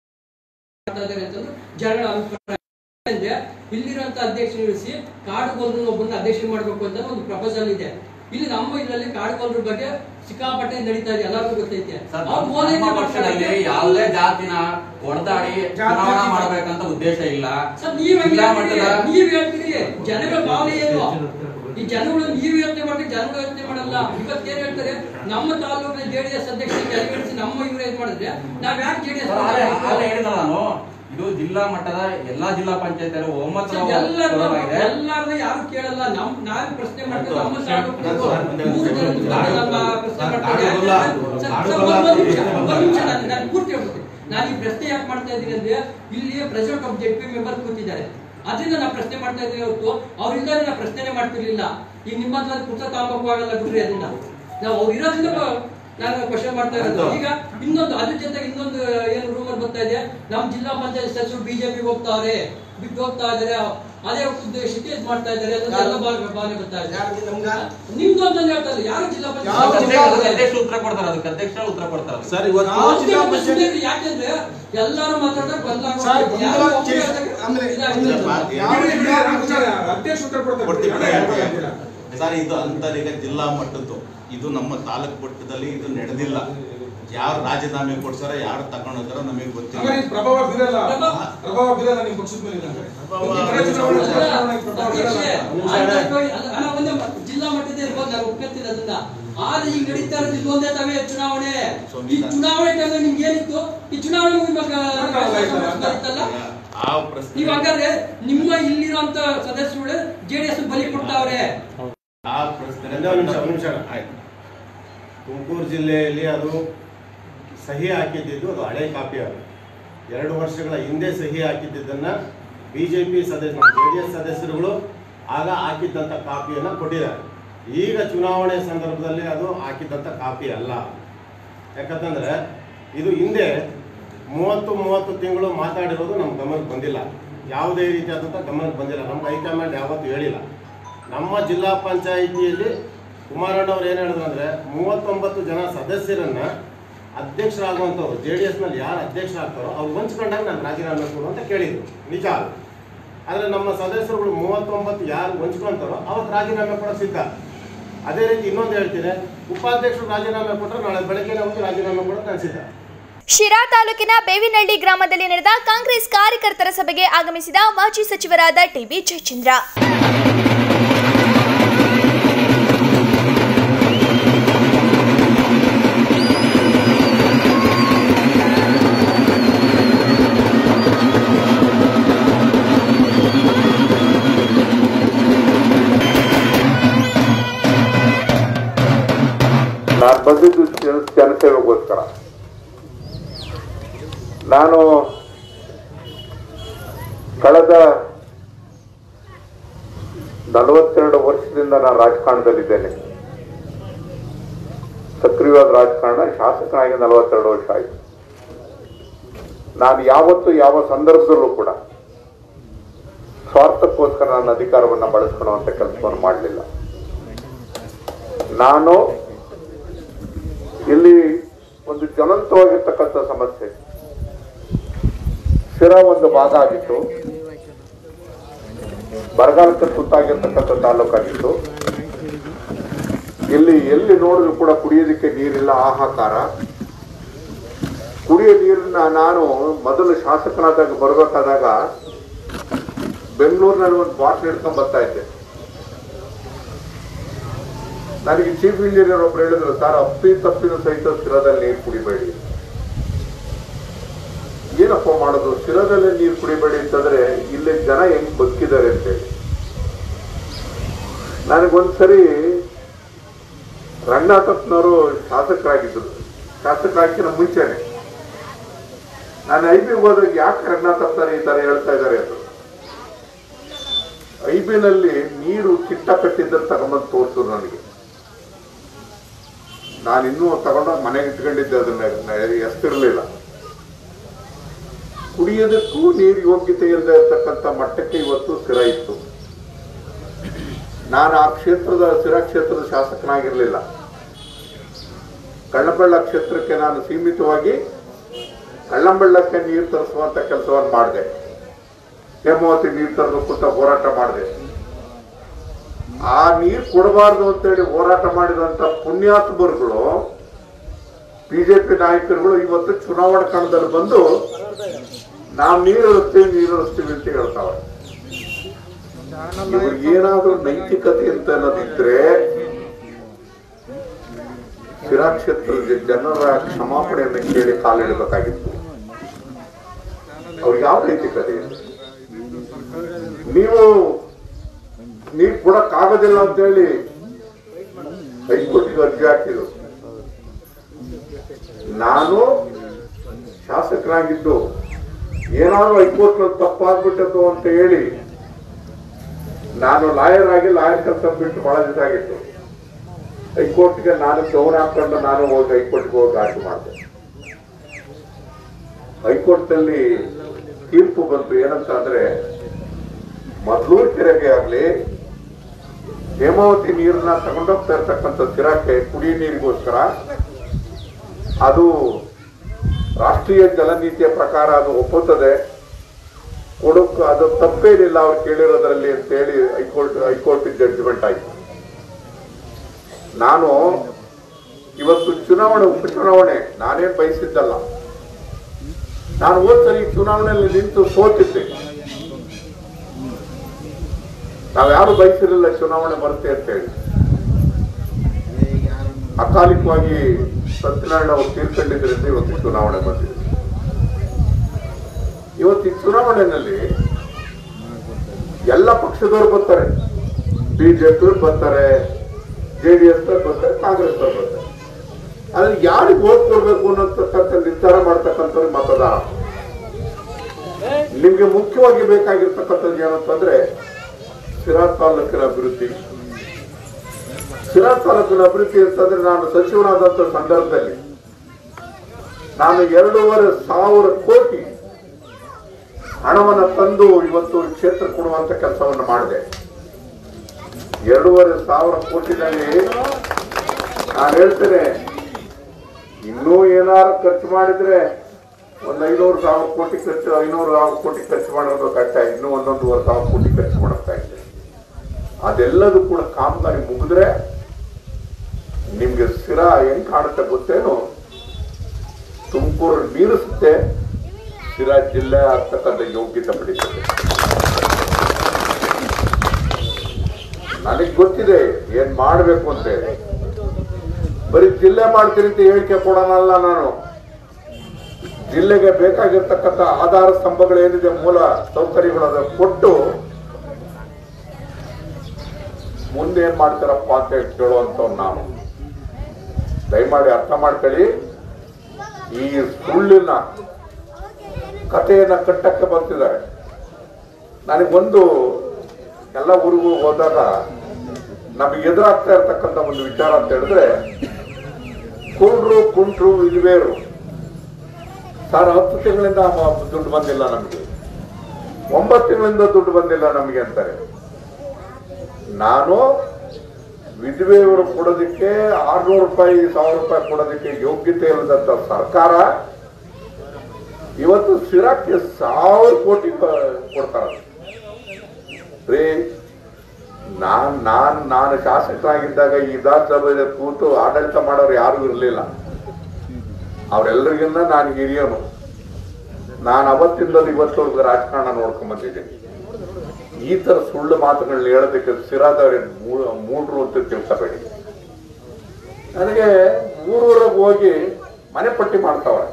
ಅಂತಂದ್ರೆ ಜನಗಳ ಅಭಿಪ್ರಾಯ ಅಂದ್ರೆ ಇಲ್ಲಿರುವಂತ ಅಧ್ಯಕ್ಷ ಇಳಿಸಿ ಕಾಡುಗೋಲ್ರನ್ನ ಒಬ್ಬನ ಅಧ್ಯಕ್ಷ ಮಾಡಬೇಕು ಅಂತ ಒಂದು ಪ್ರಪೋಸಲ್ ಇದೆ ಇಲ್ಲಿ ನಮ್ಮ ಇದರಲ್ಲಿ ಕಾಡುಗೋಲ್ರ ಬಗ್ಗೆ ಸಿಕ್ಕಾಪಟ್ಟೆ ನಡೀತಾ ಇದೆ ಎಲ್ಲರಿಗೂ ಗೊತ್ತೈತೆ ಸರ್, ಅವ್ರು ನಮ್ಮ ಓಲೈಕೆ ಪಕ್ಷದಲ್ಲಿ ಮಾಡ್ತಾರೆ. ಯಾವುದೇ ಜಾತಿನ ಹೊಡೆದಾಡಿ ಚುನಾವಣಾ ಮಾಡಬೇಕಂತ ಉದ್ದೇಶ ಇಲ್ಲ ಸರ್ ನೀವ್ ಹೆಂಗ್ ಜಿಲ್ಲಾ ಹೇಳ್ತೀರಿ? ಮಟ್ಟದ ನೀವ್ ಹೇಳ್ತೀರಿ ಜನಗಳ ಭಾವನೆ ಏನು ಈ ಜನಗಳು ನೀವ್ ಯೋಚನೆ ಮಾಡಿ ಜನಗಳು ಯೋಚನೆ ಮಾಡಲ್ಲ ಇವತ್ತೇನ್ ಹೇಳ್ತಾರೆ ನಮ್ಮ ತಾಲೂಕಿನ ಜೆಡಿಎಸ್ ಅಧ್ಯಕ್ಷರಿಗೆ ಅಲಿಗಡಿಸಿ ನಮ್ಮ ಇವ್ರು ಏನ್ ಮಾಡಿದ್ರೆ ನಾವ್ ಯಾಕೆ ಜೆಡಿಎಸ್ ಸರ್, ಆದ್ರೆ ಆದ್ರೆ ಹೇಳಿದ್ನಲ್ಲ ನಾನು ಇದು ಜಿಲ್ಲಾ ಮಟ್ಟದ ಎಲ್ಲಾ ಜಿಲ್ಲಾ ಪಂಚಾಯತ್ ಒಮ್ಮತದ ಎಲ್ಲರೂ ಹೋರಾಗಿದೆ. ಎಲ್ಲಾರು ಯಾರು ಕೇಳಲ್ಲ ನಮ್ ನಾವೇ ಪ್ರಶ್ನೆ ಮಾಡ್ತೀವಿ ನಮ್ಮ ತಾಲೂಕು ಮೂರು ಜನ ನಮ್ಮ ಪ್ರಶ್ನೆ ಮಾಡ್ತಾರೆ ಸರ್, ಸರ್, ಒಂದ್- ಒಂದ್ ನಿಮಿಷ, ಒಂದ್ ನಿಮಿಷ ನಾನು ನಾನು ಪೂರ್ತಿ ಹೇಳ್ತೀನಿ ನಾನು ಈ ಪ್ರಶ್ನೆ ಯಾಕೆ ಮಾಡ್ತಾ ಇದ್ದೀನಿ ಅಂದ್ರೆ ಇಲ್ಲಿ president of Z P member ಕೂತಿದ್ದಾರೆ ಅದರಿಂದ ನಾನು ಪ್ರಶ್ನೆ ಮಾಡ್ತಾ ಇದ್ದೀನಿ ಹೊರತು ಅವ್ರಿಂದ ನಾನು ಪ್ರಶ್ನೆನೇ ಮಾಡ್ತಿರ್ಲಿಲ್ಲ ಈಗ ನಿಮ್ಮ ಹತ್ರ ಪುಸ್ತಕ ತಗೊಂಬಕ್ಕೂ ಆಗಲ್ಲ ಬಿಡ್ರಿ ಅದನ್ನ ನಾವು ಅವ್ರು ಇರೋದ್ರಿಂದ ನಾನು ಕ್ವಶನ್ ಮಾಡ್ತಾ ಇರೋದು ಈಗ ಇನ್ನೊಂದು ಅದ್ರ ಜೊತೆಗೆ ಇನ್ನೊಂದು ಏನು ರೂಮರ್ ಬರ್ತಾ ಇದೆ ನಮ್ಮ ಜಿಲ್ಲಾ ಪಂಚಾಯತ್ ಸದಸ್ಯರು ಬಿಜೆಪಿ ಹೋಗ್ತಾವ್ರೆ ಬಿಟ್ಟು ಹೋಗ್ತಾ ಇದಾರೆ ಅದೇ ಉದ್ದೇಶಕ್ಕೆ ಇದು ಮಾಡ್ತಾ ಇದ್ದಾರೆ ಅನ್ನೋದು ಎಲ್ಲ ಭಾವನೆ ಭಾವನೆ ಬರ್ತಾ ಇದೆ ನಿಮ್ದು ಅಂತ ಹೇಳ್ತಾ ಇಲ್ಲ ಯಾರು ಜಿಲ್ಲಾ ಅದಕ್ಕೆ ಪಂಚಾಯತ್ ಅಧ್ಯಕ್ಷ ಉತ್ತರ ಕೊಡ್ತಾರೆ ಅದಕ್ಕೆ ಅಧ್ಯಕ್ಷ ಉತ್ತರ ಕೊಡ್ತಾರೆ ಸರ್ ನಾವು ಜಿಲ್ಲಾ ಪಂಚಾಯತ್ ಯಾಕೆಂದ್ರೆ ಎಲ್ಲರೂ ಮಾತಾಡೋದು ಸರ್, ಗೊಂದಲ ಯಾರು ಒಂದು ಒಬ್ರು ಕೇಸ್- ಹೇಳ್ದಾಗ ಆಮೇಲೆ ಇದಾಗ್ತದೆ. ಬಿಡಿ, ಬಿಡಿ, ರಾಮಚಾರಿ, ಅಧ್ಯಕ್ಷ ಉತ್ತರ ಕೊಡ್ತಾರೆ ಕೊಡ್ತೀವಿ. ಯಾರು ಹೇಳ್ತೀರಾ? ಸರ್ ಇದು ಅಂತರಿಗ ಜಿಲ್ಲಾ ಮಟ್ಟದ್ದು ಇದು ನಮ್ಮ ತಾಲೂಕು ಮಟ್ಟದಲ್ಲಿ ಇದು ನಡೆದಿಲ್ಲ ಯಾರು ರಾಜೀನಾಮೆ ಕೊಡ್ಸಾರ ಯಾರು ತಗೊಂಡೋದಾರ ನಮಗೆ ಗೊತ್ತಿಲ್ಲ ಹಂಗಾರೆ ಇದು ಪ್ರಭಾವ ಬೀರಲ್ಲ ಪ್ರಭಾವ ಬೀರಲ್ಲ ನಿಮ್ ಪಕ್ಷದ ಮೇಲೆ ಇದಂಗೆ. ಈ ಕಡೆ ಚುನಾವಣೆ ಚುನಾವಣೆ ಪ್ರಭಾವ ಬೀರಲ್ಲ ಅಧ್ಯಕ್ಷೆ, ಅಲ್ಲ, ಅಲ್ಲ, ಒಂದೇ ಮ- ಜಿಲ್ಲಾ ಮಟ್ಟದ ಇರ್ಬೋದು ನಾನು ಒಪ್ಕೊಳ್ತೀನಿ ಅದನ್ನ ಆದ್ರೆ ಈಗ ನಡೀತಾ ಇರೋದು ಇದೊಂದೇ ತಾವೇ ಚುನಾವಣೆ ಈ ಚುನಾವಣೆ ಟೈಮ್ ನಿಮ್ಗೆ ಏನಿತ್ತು ಈ ಚುನಾವಣೆ ಮುಗಿವಾಗ ಇತ್ತಲ್ಲ ಆ ಪ್ರಶ್ನೆ ನೀವ್ ಹಂಗಾದ್ರೆ ನಿಮ್ಮ ಇಲ್ಲಿರುವಂತ ಸದಸ್ಯರು ಜೆಡಿಎಸ್ ಬಲಿ ಕೊಡ್ತಾವ್ರೆ ಆ ಪ್ರಶ್ನೆ ಒಂದೇ ಒಂದು ನಿಮಿಷ ಒಂದು ನಿಮಿಷ ಆಯ್ತು ತುಮಕೂರು ಜಿಲ್ಲೆಯಲ್ಲಿ ಅದು ಸಹಿ ಹಾಕಿದ್ದಿದ್ದು ಅದು ಹಳೆ ಕಾಪಿ ಅದು ಎರಡು ವರ್ಷಗಳ ಹಿಂದೆ ಸಹಿ ಹಾಕಿದ್ದನ್ನ ಬಿ ಜೆ ಪಿ ಸದಸ್ಯ ಜೆ ಡಿ ಎಸ್ ಸದಸ್ಯರುಗಳು ಆಗ ಹಾಕಿದ್ದಂಥ ಕಾಪಿಯನ್ನು ಕೊಟ್ಟಿದ್ದಾರೆ ಈಗ ಚುನಾವಣೆ ಸಂದರ್ಭದಲ್ಲಿ ಅದು ಹಾಕಿದ್ದಂಥ ಕಾಪಿ ಅಲ್ಲ ಯಾಕಂತಂದ್ರೆ ಇದು ಹಿಂದೆ ಮೂವತ್ತು ಮೂವತ್ತು ತಿಂಗಳು ಮಾತಾಡಿರೋದು ನಮ್ಮ ಗಮನಕ್ಕೆ ಬಂದಿಲ್ಲ ಯಾವುದೇ ರೀತಿಯಾದಂಥ ಗಮನಕ್ಕೆ ಬಂದಿಲ್ಲ ನಮ್ಗೆ ಹೈಕಮಾಂಡ್ ಯಾವತ್ತೂ ಹೇಳಿಲ್ಲ ನಮ್ಮ ಜಿಲ್ಲಾ ಪಂಚಾಯಿತಿಯಲ್ಲಿ ಕುಮಾರಣ್ಣವ್ರು ಏನು ಹೇಳಿದ್ರು ಅಂದರೆ ಮೂವತ್ತೊಂಬತ್ತು ಜನ ಸದಸ್ಯರನ್ನ ಅಧ್ಯಕ್ಷರಾಗುವಂಥವ್ರು ಜೆ ಡಿ ಎಸ್ನಲ್ಲಿ ಯಾರು ಅಧ್ಯಕ್ಷರಾಗ್ತಾರೋ ಅವ್ರು ಹೊಂಚ್ಕೊಂಡಾಗ ನಾನು ರಾಜೀನಾಮೆ ಕೊಡು ಅಂತ ಕೇಳಿದ್ರು ನಿಜ ಅದು ಆದರೆ ನಮ್ಮ ಸದಸ್ಯರುಗಳು ಮೂವತ್ತೊಂಬತ್ತು ಯಾರು ಹೊಂಚ್ಕೊಂತಾರೋ ಅವತ್ತು ರಾಜೀನಾಮೆ ಕೊಡೋ ಸಿದ್ಧ ಅದೇ ರೀತಿ ಇನ್ನೊಂದು ಹೇಳ್ತೀನಿ ಉಪಾಧ್ಯಕ್ಷರು ರಾಜೀನಾಮೆ ಕೊಟ್ಟರೆ ನಾಳೆ ಬೆಳಗ್ಗೆ ಹೋಗಿ ರಾಜೀನಾಮೆ ಕೊಡೋದು ನಾನು ಸಿದ್ಧ ಶಿರಾ ತಾಲೂಕಿನ ಬೇವಿನಹಳ್ಳಿ ಗ್ರಾಮದಲ್ಲಿ ನಡೆದ ಕಾಂಗ್ರೆಸ್ ಕಾರ್ಯಕರ್ತರ ಸಭೆಗೆ ಆಗಮಿಸಿದ ಮಾಜಿ ಸಚಿವರಾದ ಟಿಬಿ ಜಯಚಂದ್ರ ನಾನು ಬಂದಿದ್ದು ಜನ- ಜನಸೇವೆಗೋಸ್ಕರ ನಾನು ಕಳೆದ ನಲವತ್ತೆರಡು ವರ್ಷದಿಂದ ನಾನು ರಾಜಕಾರಣದಲ್ಲಿದ್ದೇನೆ ಸಕ್ರಿಯವಾದ ರಾಜಕಾರಣ ಶಾಸಕನಾಗಿ ನಲವತ್ತೆರಡು ವರ್ಷ ಆಯಿತು ನಾನು ಯಾವತ್ತೂ ಯಾವ ಸಂದರ್ಭದಲ್ಲೂ ಕೂಡ ಸ್ವಾರ್ಥಕ್ಕೋಸ್ಕರ ನನ್ನ ಅಧಿಕಾರವನ್ನು ಬಳಸ್ಕೊಳ್ಳುವಂತ ಕೆಲಸವನ್ನು ಮಾಡಲಿಲ್ಲ ನಾನು ಇಲ್ಲಿ ಒಂದು ಜ್ವಲಂತವಾಗಿರ್ತಕ್ಕಂಥ ಸಮಸ್ಯೆ ಶಿರಾ ಒಂದು ಭಾಗ ಆಗಿತ್ತು ಬರಗಾಲಕ್ಕೆ ತುತ್ತಾಗಿರ್ತಕ್ಕಂಥ ತಾಲೂಕಾಗಿತ್ತು ಇಲ್ಲಿ ಎಲ್ಲಿ ನೋಡಿದ್ರು ಕೂಡ ಕುಡಿಯೋದಕ್ಕೆ ನೀರಿಲ್ಲ ಹಾಹಾಕಾರ ಕುಡಿಯೋ ನೀರನ್ನ ನಾನು ಮೊದಲು ಶಾಸಕನಾದಾಗ ಬರಬೇಕಾದಾಗ ಬೆಂಗಳೂರಿನಲ್ಲಿ ಒಂದು ಬಾಟ್ಲ್ ಹಿಡ್ಕೊಂಡ್ ಬರ್ತಾ ಇದ್ದೆ ನನಗೆ ಚೀಫ್ ಇಂಜಿನಿಯರ್ ಒಬ್ರು ಹೇಳಿದ್ರು ಸರ್ ಅಪ್ಪಿ ತಪ್ಪಿನ ಸಹಿತ ಸ್ಥಿರದಲ್ಲಿ ನೀರು ಕುಡಿಬೇಡಿ ಏನಪ್ಪ ಮಾಡೋದು ಸ್ಥಿರದಲ್ಲಿ ನೀರು ಕುಡಿಬೇಡಿ ಅಂತಂದ್ರೆ ಇಲ್ಲಿ ಜನ ಹೆಂಗ್ ಬದುಕಿದ್ದಾರೆ ಅಂತೇಳಿ ನನಗೊಂದ್ಸರಿ ರಂಗನಾಥಪ್ಪನವರು ಶಾಸಕರಾಗಿದ್ದರು ಶಾಸಕರಾಗಿನ ಮುಂಚೆನೆ ನಾನು ಐ ಬಿ ಹೋದಾಗ ಯಾಕೆ ರಂಗನಾಥಪ್ಪನವರು ಈ ತರ ಹೇಳ್ತಾ ಇದ್ದಾರೆ ಅಂತ ಐ ಬಿನಲ್ಲಿ ನೀರು ಕಿಟ್ಟ ಕಟ್ಟಿದ್ದ ತಗೊಂಬಂದು ತೋರಿಸು ನನಗೆ ನಾನು ಇನ್ನೂ ತಗೊಂಡೋಗ ಮನೆಗೆ ಇಟ್ಕೊಂಡಿದ್ದೆ ಅದನ್ನ ಎಸ್ತಿರ್ಲಿಲ್ಲ ಕುಡಿಯೋದಕ್ಕೂ ನೀರು ಯೋಗ್ಯತೆ ಇಲ್ಲದೆ ಇರತಕ್ಕಂಥ ಮಟ್ಟಕ್ಕೆ ಇವತ್ತು ಸ್ಥಿರ ಇತ್ತು ನಾನು ಆ ಕ್ಷೇತ್ರದ ಸ್ಥಿರ ಕ್ಷೇತ್ರದ ಶಾಸಕನಾಗಿರ್ಲಿಲ್ಲ ಕಳ್ಳಂಬಳ್ಳ ಕ್ಷೇತ್ರಕ್ಕೆ ನಾನು ಸೀಮಿತವಾಗಿ ಕಳ್ಳಂಬಳ್ಳಕ್ಕೆ ನೀರು ತರಿಸುವಂತ ಕೆಲಸವನ್ನು ಮಾಡಿದೆ ಹೇಮಾವತಿ ನೀರು ತರಬೇಕು ಅಂತ ಹೋರಾಟ ಮಾಡಿದೆ ಆ ನೀರು ಕೊಡಬಾರ್ದು ಅಂತೇಳಿ ಹೋರಾಟ ಮಾಡಿದಂತ ಪುಣ್ಯಾತ್ಮರುಗಳು ಬಿಜೆಪಿ ನಾಯಕರುಗಳು ಇವತ್ತು ಚುನಾವಣಾ ಕಣದಲ್ಲಿ ಬಂದು ನಾವು ನೀರು ಹರಿಸ್ತೀವಿ ನೀರು ಹರಿಸ್ತೀವಿ ಅಂತ ಹೇಳ್ತಾವೆ ಇವ್ರಿಗೆ ಏನಾದ್ರೂ ನೈತಿಕತೆ ಅಂತ ಅನ್ನೋದಿದ್ರೆ ಶಿರಾ ಕ್ಷೇತ್ರದ ಜನರ ಕ್ಷಮಾಪಣೆಯನ್ನು ಕೇಳಿ ಕಾಲಿಡಬೇಕಾಗಿತ್ತು ಅವ್ರಿಗೆ ಯಾವ ನೈತಿಕತೆ ಇದೆ ನೀವು ನೀರು ಕೊಡಕ್ಕಾಗೋದಿಲ್ಲ ಅಂತ ಹೇಳಿ ಹೈಕೋರ್ಟ್ಗೆ ಅರ್ಜಿ ಹಾಕಿದ್ರು ನಾನು ಶಾಸಕರಾಗಿದ್ದು ಏನಾದ್ರು ಹೈಕೋರ್ಟ್ ತಪ್ಪಾಗ್ಬಿಟ್ಟದ್ದು ಅಂತ ಹೇಳಿ ನಾನು ಲಾಯರ್ ಆಗಿ ಲಾಯರ್ ಕೆಲಸ ಬಿಟ್ಟು ಬಹಳ ದಿವಸ ಆಗಿತ್ತು ಹೈಕೋರ್ಟ್ಗೆ ನಾನು ಗೌನ ಹಾಕೊಂಡು ನಾನು ಹೋಗಿ ಹೈಕೋರ್ಟ್ಗೆ ಹೋಗಿ ಆರ್ಜಿ ಮಾಡಿದೆ ಹೈಕೋರ್ಟ್ ನಲ್ಲಿ ತೀರ್ಪು ಬಂತು ಏನಂತ ಅಂದ್ರೆ ಮದ್ಲೂರ್ ಕೆರೆಗೆ ಆಗ್ಲಿ ಹೇಮಾವತಿ ನೀರನ್ನ ತಗೊಂಡೋಗ್ತಾ ಇರ್ತಕ್ಕಂಥ ಸ್ಥಿರಕ್ಕೆ ಕುಡಿಯ ನೀರಿಗೋಸ್ಕರ ಅದು ರಾಷ್ಟ್ರೀಯ ಜಲನೀತಿಯ ಪ್ರಕಾರ ಅದು ಒಪ್ಪುತ್ತದೆ ಕೊಡಕ್ ಅದು ತಪ್ಪೇನಿಲ್ಲ ಅವ್ರು ಕೇಳಿರೋದ್ರಲ್ಲಿ ಅಂತ ಹೇಳಿ ಹೈಕೋರ್ಟ್ ಹೈಕೋರ್ಟ್ ಜಡ್ಜ್ಮೆಂಟ್ ಆಯ್ತು ನಾನು ಇವತ್ತು ಚುನಾವಣೆ ಉಪಚುನಾವಣೆ ನಾನೇನ್ ಬಯಸಿದ್ದಲ್ಲ ನಾನು ಹೋದ್ ಸರಿ ಚುನಾವಣೆಯಲ್ಲಿ ನಿಂತು ಸೋತಿದ್ದೆ ನಾವ್ಯಾರು ಬಯಸಿರಲಿಲ್ಲ ಚುನಾವಣೆ ಬರುತ್ತೆ ಅಂತ ಹೇಳಿ ಅಕಾಲಿಕವಾಗಿ ಸತ್ಯನಾರಾಯಣ ಅವರು ತೀರ್ಕೊಂಡಿದ್ರಿಂದ ಇವತ್ತು ಚುನಾವಣೆ ಬಂದಿದೆ ಇವತ್ತು ಈ ಚುನಾವಣೆಯಲ್ಲಿ ಎಲ್ಲ ಪಕ್ಷದವರು ಬರ್ತಾರೆ ಬಿಜೆಪಿ ಬರ್ತಾರೆ ಜೆ ಡಿ ಎಸ್ ಬರ್ತಾರೆ ಕಾಂಗ್ರೆಸ್ ಬರ್ತಾರೆ ಆದ್ರೆ ಯಾರಿಗೆ ಓಟ್ ಕೊಡ್ಬೇಕು ಅನ್ನೋತಕ್ಕಂಥ ನಿರ್ಧಾರ ಮಾಡ್ತಕ್ಕಂಥವ್ರು ಮತದಾರ ನಿಮ್ಗೆ ಮುಖ್ಯವಾಗಿ ಬೇಕಾಗಿರ್ತಕ್ಕಂಥದ್ದು ಏನಂತಂದ್ರೆ ಸಿರಾ ತಾಲೂಕಿನ ಅಭಿವೃದ್ಧಿ ಸಿರಾ ತಾಲೂಕಿನ ಅಭಿವೃದ್ಧಿ ಅಂತಂದ್ರೆ ನಾನು ಸಚಿವನಾದಂತ ಸಂದರ್ಭದಲ್ಲಿ ನಾನು ಎರಡೂವರೆ ಸಾವಿರ ಕೋಟಿ ಹಣವನ್ನು ತಂದು ಇವತ್ತು ಕ್ಷೇತ್ರ ಕೊಡುವಂತ ಕೆಲಸವನ್ನು ಮಾಡಿದೆ ಎರಡೂವರೆ ಸಾವಿರ ಕೋಟಿನಲ್ಲಿ ನಾನು ಹೇಳ್ತೇನೆ ಇನ್ನೂ ಏನಾರು ಖರ್ಚು ಮಾಡಿದ್ರೆ ಒಂದು ಐನೂರು ಸಾವಿರ ಕೋಟಿ ಖರ್ಚು ಐನೂರು ಸಾವಿರ ಕೋಟಿ ಖರ್ಚು ಮಾಡಿರ್ಬೇಕಾಗ್ತಾ ಇನ್ನೂ ಒಂದೊಂದೂವರೆ ಸಾವಿರ ಕೋಟಿ ಖರ್ಚು ಮಾಡಬೇಕಾಗ್ತದೆ ಅದೆಲ್ಲದೂ ಕೂಡ ಕಾಮಗಾರಿ ಮುಗಿದ್ರೆ ನಿಮ್ಗೆ ಸ್ಥಿರ ಹೆಂಗ್ ಕಾಣುತ್ತೆ ಗೊತ್ತೇನು ತುಮಕೂರು ಮೀರಿಸುತ್ತೆ ಶಿರಾ ಜಿಲ್ಲೆ ಆಗ್ತಕ್ಕಂಥ ಯೋಗ್ಯತೆ ಪಡೀತದೆ ನನಗೆ ಗೊತ್ತಿದೆ ಏನ್ ಮಾಡ್ಬೇಕು ಅಂತ ಹೇಳಿ ಬರೀ ಜಿಲ್ಲೆ ಮಾಡ್ತೀನಿ ಅಂತ ಹೇಳಿಕೆ ಕೊಡೋಣಲ್ಲ ನಾನು ಜಿಲ್ಲೆಗೆ ಬೇಕಾಗಿರ್ತಕ್ಕಂಥ ಆಧಾರ ಸ್ತಂಭಗಳು ಏನಿದೆ ಮೂಲ ಸೌಕರ್ಯಗಳನ್ನ ಕೊಟ್ಟು ಮುಂದೆ ಏನ್ ಮಾಡ್ತಾರಪ್ಪ ಅಂತ ಹೇಳಿ ಕೇಳುವಂತ ನಾವು ದಯಮಾಡಿ ಅರ್ಥ ಮಾಡ್ಕೊಳ್ಳಿ ಈ ಸುಳ್ಳಿನ ಕಥೆಯನ್ನ ಕಟ್ಟಕ್ಕೆ ಬರ್ತಿದ್ದಾರೆ ನನಗೊಂದು ಎಲ್ಲ ಊರಿಗೂ ಹೋದಾಗ ನಮಗೆ ಎದುರಾಗ್ತಾ ಇರ್ತಕ್ಕಂಥ ಒಂದು ವಿಚಾರ ಅಂತ ಹೇಳಿದ್ರೆ ಕುಂಡ್ರು ಕುಂಟ್ರು ಇದುವೇರು ಸರ್ ಹತ್ತು ತಿಂಗಳಿಂದ ಮ- ದುಡ್ಡು ಬಂದಿಲ್ಲ ನಮಗೆ ಒಂಬತ್ತು ತಿಂಗಳಿಂದ ದುಡ್ಡು ಬಂದಿಲ್ಲ ನಮಗೆ ಅಂತಾರೆ ನಾನು ವಿಧವೆಯವರು ಕೊಡೋದಕ್ಕೆ ಆರ್ನೂರು ರೂಪಾಯಿ ಸಾವಿರ ರೂಪಾಯಿ ಕೊಡೋದಕ್ಕೆ ಯೋಗ್ಯತೆ ಇಲ್ಲದಂತ ಸರ್ಕಾರ ಇವತ್ತು ಸಿರಾಕ್ಕೆ ಸಾವಿರ ಕೋಟಿ ಕ- ಕೊಡ್ತಾರೆ ರೀ ನಾನ್ ನಾನ್ ನಾನು ಶಾಸಕರಾಗಿದ್ದಾಗ ಈ ವಿಧಾನಸಭೆಯಲ್ಲಿ ಕೂತು ಆಡಳಿತ ಮಾಡೋರು ಯಾರು ಇರಲಿಲ್ಲ ಅವರೆಲ್ಲರಿಗಿನ್ನ ನಾನು ಹಿರಿಯನು ನಾನು ಅವತ್ತಿಂದ ಇವತ್ತವರೆಗೂ ರಾಜಕಾರಣ ನೋಡ್ಕೊಂಡ್ ಬಂದಿದ್ದೀನಿ ಈ ತರ ಸುಳ್ಳು ಮಾತುಗಳನ್ನ ಹೇಳೋದಕ್ಕೆ ಸಿರಾದವ್ರೆ ಮೂಡ್ರು ಅಂತ ತಿಳ್ಕೋಬೇಡಿ ನನಗೆ ಊರೂರಿಗೆ ಹೋಗಿ ಮನೆ ಪಟ್ಟಿ ಮಾಡ್ತಾವ್ರೆ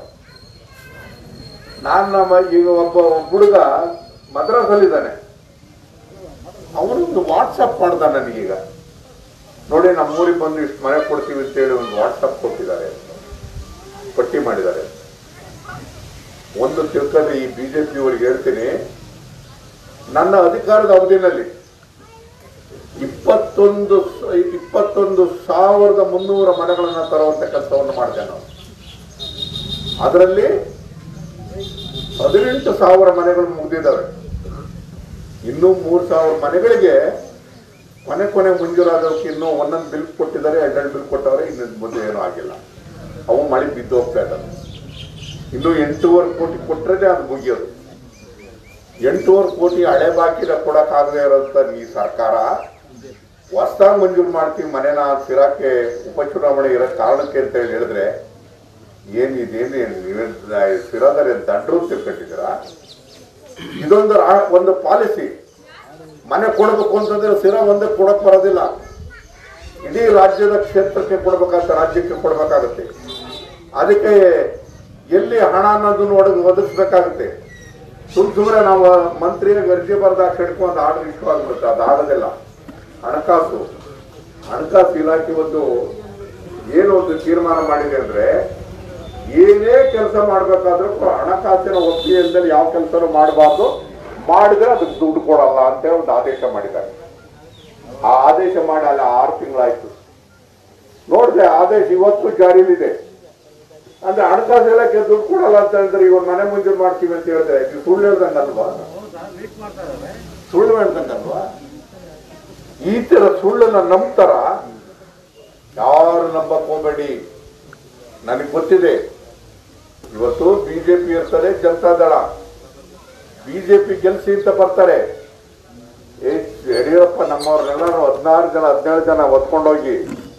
ನಾನು ನಮ್ಮ ಈಗ ಒಬ್ಬ ಹುಡುಗ ಮದ್ರಾಸಲ್ಲಿದ್ದಾನೆ ಅವನೊಂದು ವಾಟ್ಸಪ್ ಮಾಡ್ದ ನನಗೀಗ ನೋಡಿ ನಮ್ಮ ಊರಿಗೆ ಬಂದು ಇಷ್ಟು ಮನೆ ಕೊಡ್ತೀವಿ ಅಂತೇಳಿ ಒಂದು ವಾಟ್ಸಪ್ ಕೊಟ್ಟಿದ್ದಾರೆ ಪಟ್ಟಿ ಮಾಡಿದ್ದಾರೆ ಒಂದು ತಿಳ್ಕೊಂಡ್ರೆ ಈ ಬಿಜೆಪಿ ಅವರಿಗೆ ಹೇಳ್ತೀನಿ ನನ್ನ ಅಧಿಕಾರದ ಅವಧಿನಲ್ಲಿ ಇಪ್ಪತ್ತೊಂದು ಸ- ಇಪ್ಪತ್ತೊಂದು ಸಾವಿರದ ಮುನ್ನೂರ ಮನೆಗಳನ್ನ ತರುವಂತ ಕೆಲಸವನ್ನು ಮಾಡಿದೆ ನಾವು ಅದರಲ್ಲಿ ಹದಿನೆಂಟು ಸಾವಿರ ಮನೆಗಳು ಮುಗಿದಿದ್ದಾವೆ ಇನ್ನೂ ಮೂರು ಸಾವಿರ ಮನೆಗಳಿಗೆ ಕೊನೆ ಕೊನೆ ಮಂಜೂರಾದವಕ್ಕೆ ಇನ್ನೂ ಒಂದೊಂದು ಬಿಲ್ ಕೊಟ್ಟಿದ್ದಾರೆ ಎರಡೆರಡು ಬಿಲ್ ಕೊಟ್ಟವ್ರೆ ಇನ್ನೊಂದು ಮುಂದೆ ಏನೂ ಆಗಿಲ್ಲ ಅವು ಮಳೆ ಬಿದ್ದು ಹೋಗ್ತಾ ಇದ್ದಾವೆ ಇನ್ನು ಎಂಟೂವರೆ ಕೋಟಿ ಕೊಟ್ಟರೆ ಅದು ಮುಗಿಯೋದು ಎಂಟೂವರೆ ಕೋಟಿ ಹಳೆ ಬಾಕಿನ ಕೊಡಕ್ಕಾಗದೇ ಇರೋಂಥ ಈ ಸರ್ಕಾರ ಹೊಸದಾಗಿ ಮಂಜೂರು ಮಾಡ್ತೀವಿ ಮನೆನ ಸಿರಾಕ್ಕೆ ಉಪಚುನಾವಣೆ ಇರೋ ಕಾರಣಕ್ಕೆ ಅಂತ ಹೇಳಿ ಹೇಳಿದ್ರೆ ಏನ್ ಇದೇನು ನೀವೇನ್ ಸಿರಾದರೆ ದಂಡ್ರು ತಿಳ್ಕೊಂಡಿದ್ದೀರಾ ಇದೊಂದು ರಾ- ಒಂದು ಪಾಲಿಸಿ ಮನೆ ಕೊಡಬೇಕು ಅಂತಂದ್ರೆ ಸಿರಾ ಒಂದೇ ಕೊಡಕ್ ಬರೋದಿಲ್ಲ ಇಡೀ ರಾಜ್ಯದ ಕ್ಷೇತ್ರಕ್ಕೆ ಕೊಡ್ಬೇಕಾಗತ್ತೆ ರಾಜ್ಯಕ್ಕೆ ಕೊಡ್ಬೇಕಾಗತ್ತೆ ಅದಕ್ಕೆ ಎಲ್ಲಿ ಹಣ ಅನ್ನೋದನ್ನ ಒಡಗ್ ಒದಗಿಸ್ಬೇಕಾಗುತ್ತೆ ಸುಮ್ ಸುಮ್ಮನೆ ನಾವು ಮಂತ್ರಿಗೆ ಅರ್ಜಿ ಬರ್ದಾಗ ಹಿಡ್ಕೊಂಡು ಆರ್ಡರ್ ಇಶ್ಯೂ ಆಗ್ಬಿಡುತ್ತೆ ಅದಾಗೋದಿಲ್ಲ ಹಣಕಾಸು ಹಣಕಾಸು ಇಲಾಖೆ ಒಂದು ಏನು ಒಂದು ತೀರ್ಮಾನ ಮಾಡಿದೆ ಅಂದ್ರೆ ಏನೇ ಕೆಲಸ ಮಾಡ್ಬೇಕಾದ್ರೂ ಹಣಕಾಸಿನ ಒಪ್ಪಿಗೆಯಲ್ಲಿ ಯಾವ ಕೆಲಸನೂ ಮಾಡಬಾರ್ದು ಮಾಡಿದ್ರೆ ಅದಕ್ಕೆ ದುಡ್ಡು ಕೊಡಲ್ಲ ಅಂತ ಒಂದು ಆದೇಶ ಮಾಡಿದ್ದಾರೆ ಆ ಆದೇಶ ಮಾಡಿ ಅಲ್ಲಿ ಆರು ತಿಂಗಳಾಯ್ತು ನೋಡಿದೆ ಆದೇಶ ಇವತ್ತು ಜಾರಿಲಿದೆ ಅಂದ್ರೆ ಹಣಕಾಸು ಇಲಾಖೆ ದುಡ್ಡು ಕೊಡಲ್ಲ ಅಂತ ಹೇಳಿದ್ರೆ ಇವಾಗ ಮನೆ ಮಂಜೂರು ಮಾಡ್ತೀವಿ ಅಂತ ಹೇಳಿದ್ರೆ ಇದು ಸುಳ್ಳು ಹೇಳ್ದಂಗಲ್ವಾ ಸುಳ್ಳು ಹೇಳ್ದಂಗಲ್ವಾ ಈ ತರ ಸುಳ್ಳನ್ನ ನಂಬ್ತಾರ ಯಾರು ನಂಬಕ್ ಹೋಗ್ಬೇಡಿ ನನಗೆ ಗೊತ್ತಿದೆ ಇವತ್ತು ಬಿಜೆಪಿ ಇರ್ತದೆ ಜನತಾದಳ ಬಿಜೆಪಿ ಗೆಲ್ಸಿ ಅಂತ ಬರ್ತಾರೆ ಏ ಯಡಿಯೂರಪ್ಪ ನಮ್ಮವ್ರನ್ನೆಲ್ಲ ಹದಿನಾರು ಜನ ಹದಿನೇಳು ಜನ ಹೊತ್ಕೊಂಡೋಗಿ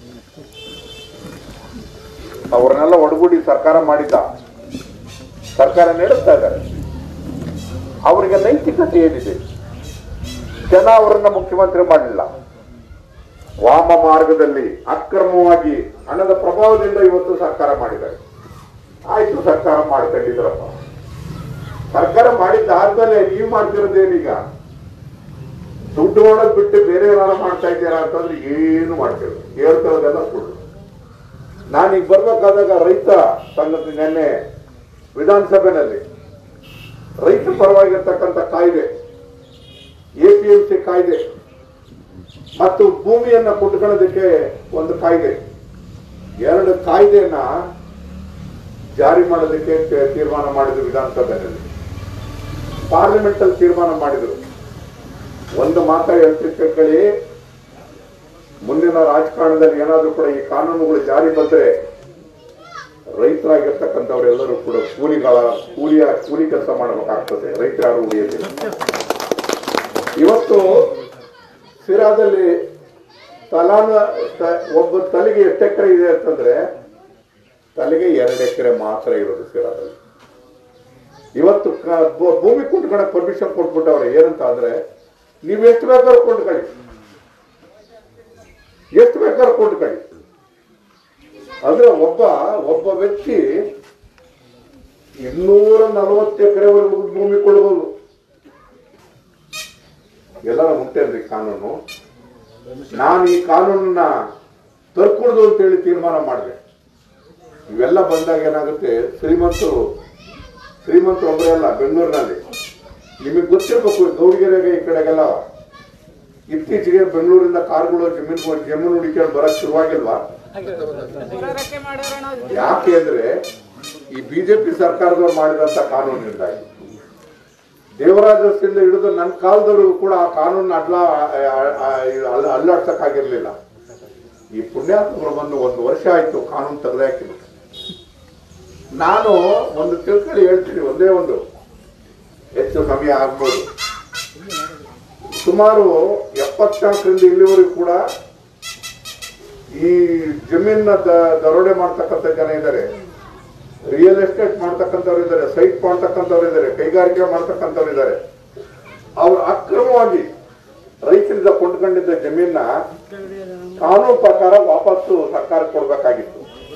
ಅವ್ರನ್ನೆಲ್ಲ ಒಡಗೂಡಿ ಸರ್ಕಾರ ಮಾಡಿದ್ದ ಸರ್ಕಾರ ನಡೆಸ್ತಾ ಇದ್ದಾರೆ ಅವರಿಗೆ ನೈತಿಕತೆ ಏನಿದೆ ಜನ ಅವರನ್ನ ಮುಖ್ಯಮಂತ್ರಿ ಮಾಡಲಿಲ್ಲ ವಾಮ ಮಾರ್ಗದಲ್ಲಿ ಅಕ್ರಮವಾಗಿ ಹಣದ ಪ್ರಭಾವದಿಂದ ಇವತ್ತು ಸರ್ಕಾರ ಮಾಡಿದ್ದಾರೆ ಆಯ್ತು ಸರ್ಕಾರ ಮಾಡ್ಕೊಂಡಿದ್ರಪ್ಪ ಸರ್ಕಾರ ಮಾಡಿದ್ದಾದ್ಮೇಲೆ ನೀವು ಮಾಡ್ತಿರೋದೇನೀಗ ದುಡ್ಡು ಮಾಡೋದ್ ಬಿಟ್ಟು ಬೇರೆ ಏನಾರ ಮಾಡ್ತಾ ಇದ್ದೀರಾ ಅಂತಂದ್ರೆ ಏನು ಮಾಡ್ತಿರೋ ಹೇಳ್ತಿರೋದೆಲ್ಲ ಸುಳ್ಳು ನಾನೀಗ ಬರ್ಬೇಕಾದಾಗ ರೈತ ಸಂಘದ ನಿನ್ನೆ ವಿಧಾನಸಭೆಯಲ್ಲಿ ರೈತ ಪರವಾಗಿರ್ತಕ್ಕಂಥ ಕಾಯ್ದೆ ಎ ಪಿ ಎಂ ಸಿ ಕಾಯ್ದೆ ಮತ್ತು ಭೂಮಿಯನ್ನ ಕೊಂಡ್ಕೊಳ್ಳೋದಕ್ಕೆ ಒಂದು ಕಾಯ್ದೆ ಎರಡು ಕಾಯ್ದೆಯನ್ನ ಜಾರಿ ಮಾಡೋದಕ್ಕೆ ತೀ- ತೀರ್ಮಾನ ಮಾಡಿದ್ರು ವಿಧಾನಸಭೆಯಲ್ಲಿ ಪಾರ್ಲಿಮೆಂಟ್ ಅಲ್ಲಿ ತೀರ್ಮಾನ ಮಾಡಿದ್ರು ಒಂದು ಮಾತ ಹೇಳ್ತಿದ್ ತಿಳ್ಕೊಳ್ಳಿ ಮುಂದಿನ ರಾಜಕಾರಣದಲ್ಲಿ ಏನಾದ್ರೂ ಕೂಡ ಈ ಕಾನೂನುಗಳು ಜಾರಿ ಬಂದ್ರೆ ರೈತರಾಗಿರ್ತಕ್ಕಂಥವರೆಲ್ಲರೂ ಕೂಡ ಕೂಲಿಗಳ ಕೂಲಿಯ ಕೂಲಿ ಕೆಲಸ ಮಾಡಬೇಕಾಗ್ತದೆ ರೈತರು ಯಾರು ಉಳಿಯೋದಿಲ್ಲ ಇವತ್ತು ಸಿರಾದಲ್ಲಿ ತಲಾನ ತ- ಒಬ್ಬ ತಲೆಗೆ ಎಷ್ಟು ಎಕರೆ ಇದೆ ಅಂತಂದ್ರೆ ತಲೆಗೆ ಎರಡು ಎಕರೆ ಮಾತ್ರ ಇರೋದು ಸಿರಾದಲ್ಲಿ ಇವತ್ತು ಕ- ಭೂ- ಭೂಮಿ ಕೊಂಡ್ಕೊಳಕ್ ಪರ್ಮಿಷನ್ ಕೊಟ್ಬಿಟ್ಟವ್ರೆ ಏನಂತ ಅಂದ್ರೆ ನೀವು ಎಷ್ಟು ಬೇಕಾದ್ರೂ ಕೊಂಡ್ಕೊಳ್ಳಿ ಎಷ್ಟು ಬೇಕಾದ್ರೂ ಕೊಂಡ್ಕೊಳ್ಳಿ ಅಂದ್ರೆ ಒಬ್ಬ ಒಬ್ಬ ವ್ಯಕ್ತಿ ಇನ್ನೂರ ನಲವತ್ತು ಎಕರೆವರೆಗೂ ಭೂಮಿ ಕೊಡ್ಬೋದು ಎಲ್ಲ ಉಂಟೇನ್ರಿ ಕಾನೂನು ನಾನು ಈ ಕಾನೂನನ್ನ ತರ್ಕೊಡ್ದು ಅಂತೇಳಿ ತೀರ್ಮಾನ ಮಾಡಿದೆ ಇವೆಲ್ಲ ಬಂದಾಗ ಏನಾಗುತ್ತೆ ಶ್ರೀಮಂತರು ಶ್ರೀಮಂತರು ಒಬ್ಬರೇ ಅಲ್ಲ ಬೆಂಗಳೂರಿನಲ್ಲಿ ನಿಮಗೆ ಗೊತ್ತಿರ್ಬೇಕು ಗೌರಿಗೆರೆಗೆ ಈ ಕಡೆಗೆಲ್ಲ ಇತ್ತೀಚೆಗೆ ಬೆಂಗಳೂರಿಂದ ಕಾರ್ಗಳು ಜಮೀನು ಜಮೀನು ಹುಡುಕಿಕೊಂಡು ಬರಕ್ ಶುರುವಾಗಿಲ್ವಾ ಯಾಕೆ ಅಂದ್ರೆ ಈ ಬಿಜೆಪಿ ಸರ್ಕಾರದವ್ರು ಮಾಡಿದಂತ ಕಾನೂನಿನಿಂದಾಗಿ ದೇವರಾಜದಿಂದ ಹಿಡಿದು ನನ್ನ ಕಾಲದವರೆಗೂ ಕೂಡ ಆ ಕಾನೂನು ಅಡ್ಲ ಅಲ್ಲಾಡ್ಸಕ್ಕಾಗಿರ್ಲಿಲ್ಲ ಈ ಪುಣ್ಯಾತ್ಮಗಳು ಬಂದು ಒಂದು ವರ್ಷ ಆಯ್ತು ಕಾನೂನು ತೆಗೆದಾಕಿಬಿಟ್ಟು ನಾನು ಒಂದು ತಿಳ್ಕೊಳ್ಳಿ ಹೇಳ್ತೀನಿ ಒಂದೇ ಒಂದು ಹೆಚ್ಚು ಸಮಯ ಆಗ್ಬೋದು ಸುಮಾರು ಎಪ್ಪ ಎಪ್ಪತ್ನಾಲ್ಕರಿಂದ ಇಲ್ಲಿವರೆಗೂ ಕೂಡ ಈ ಜಮೀನ ದರೋಡೆ ಮಾಡ್ತಕ್ಕಂಥ ಜನ ಇದ್ದಾರೆ ರಿಯಲ್ ಎಸ್ಟೇಟ್ ಮಾಡ್ತಕ್ಕಂಥವ್ರು ಇದ್ದಾರೆ ಸೈಟ್ ಮಾಡ್ತಕ್ಕಂಥವ್ರು ಇದ್ದಾರೆ ಕೈಗಾರಿಕೆ ಮಾಡ್ತಕ್ಕಂಥವ್ರು ಇದ್ದಾರೆ ಅವ್ರು ಅಕ್ರಮವಾಗಿ ರೈತರಿಂದ ಕೊಂಡ್ಕೊಂಡಿದ್ದ ಜಮೀನ ಕಾನೂನು ಪ್ರಕಾರ ವಾಪಸ್ಸು ಸರ್ಕಾರ ಕೊಡ್ಬೇಕಾಗಿತ್ತು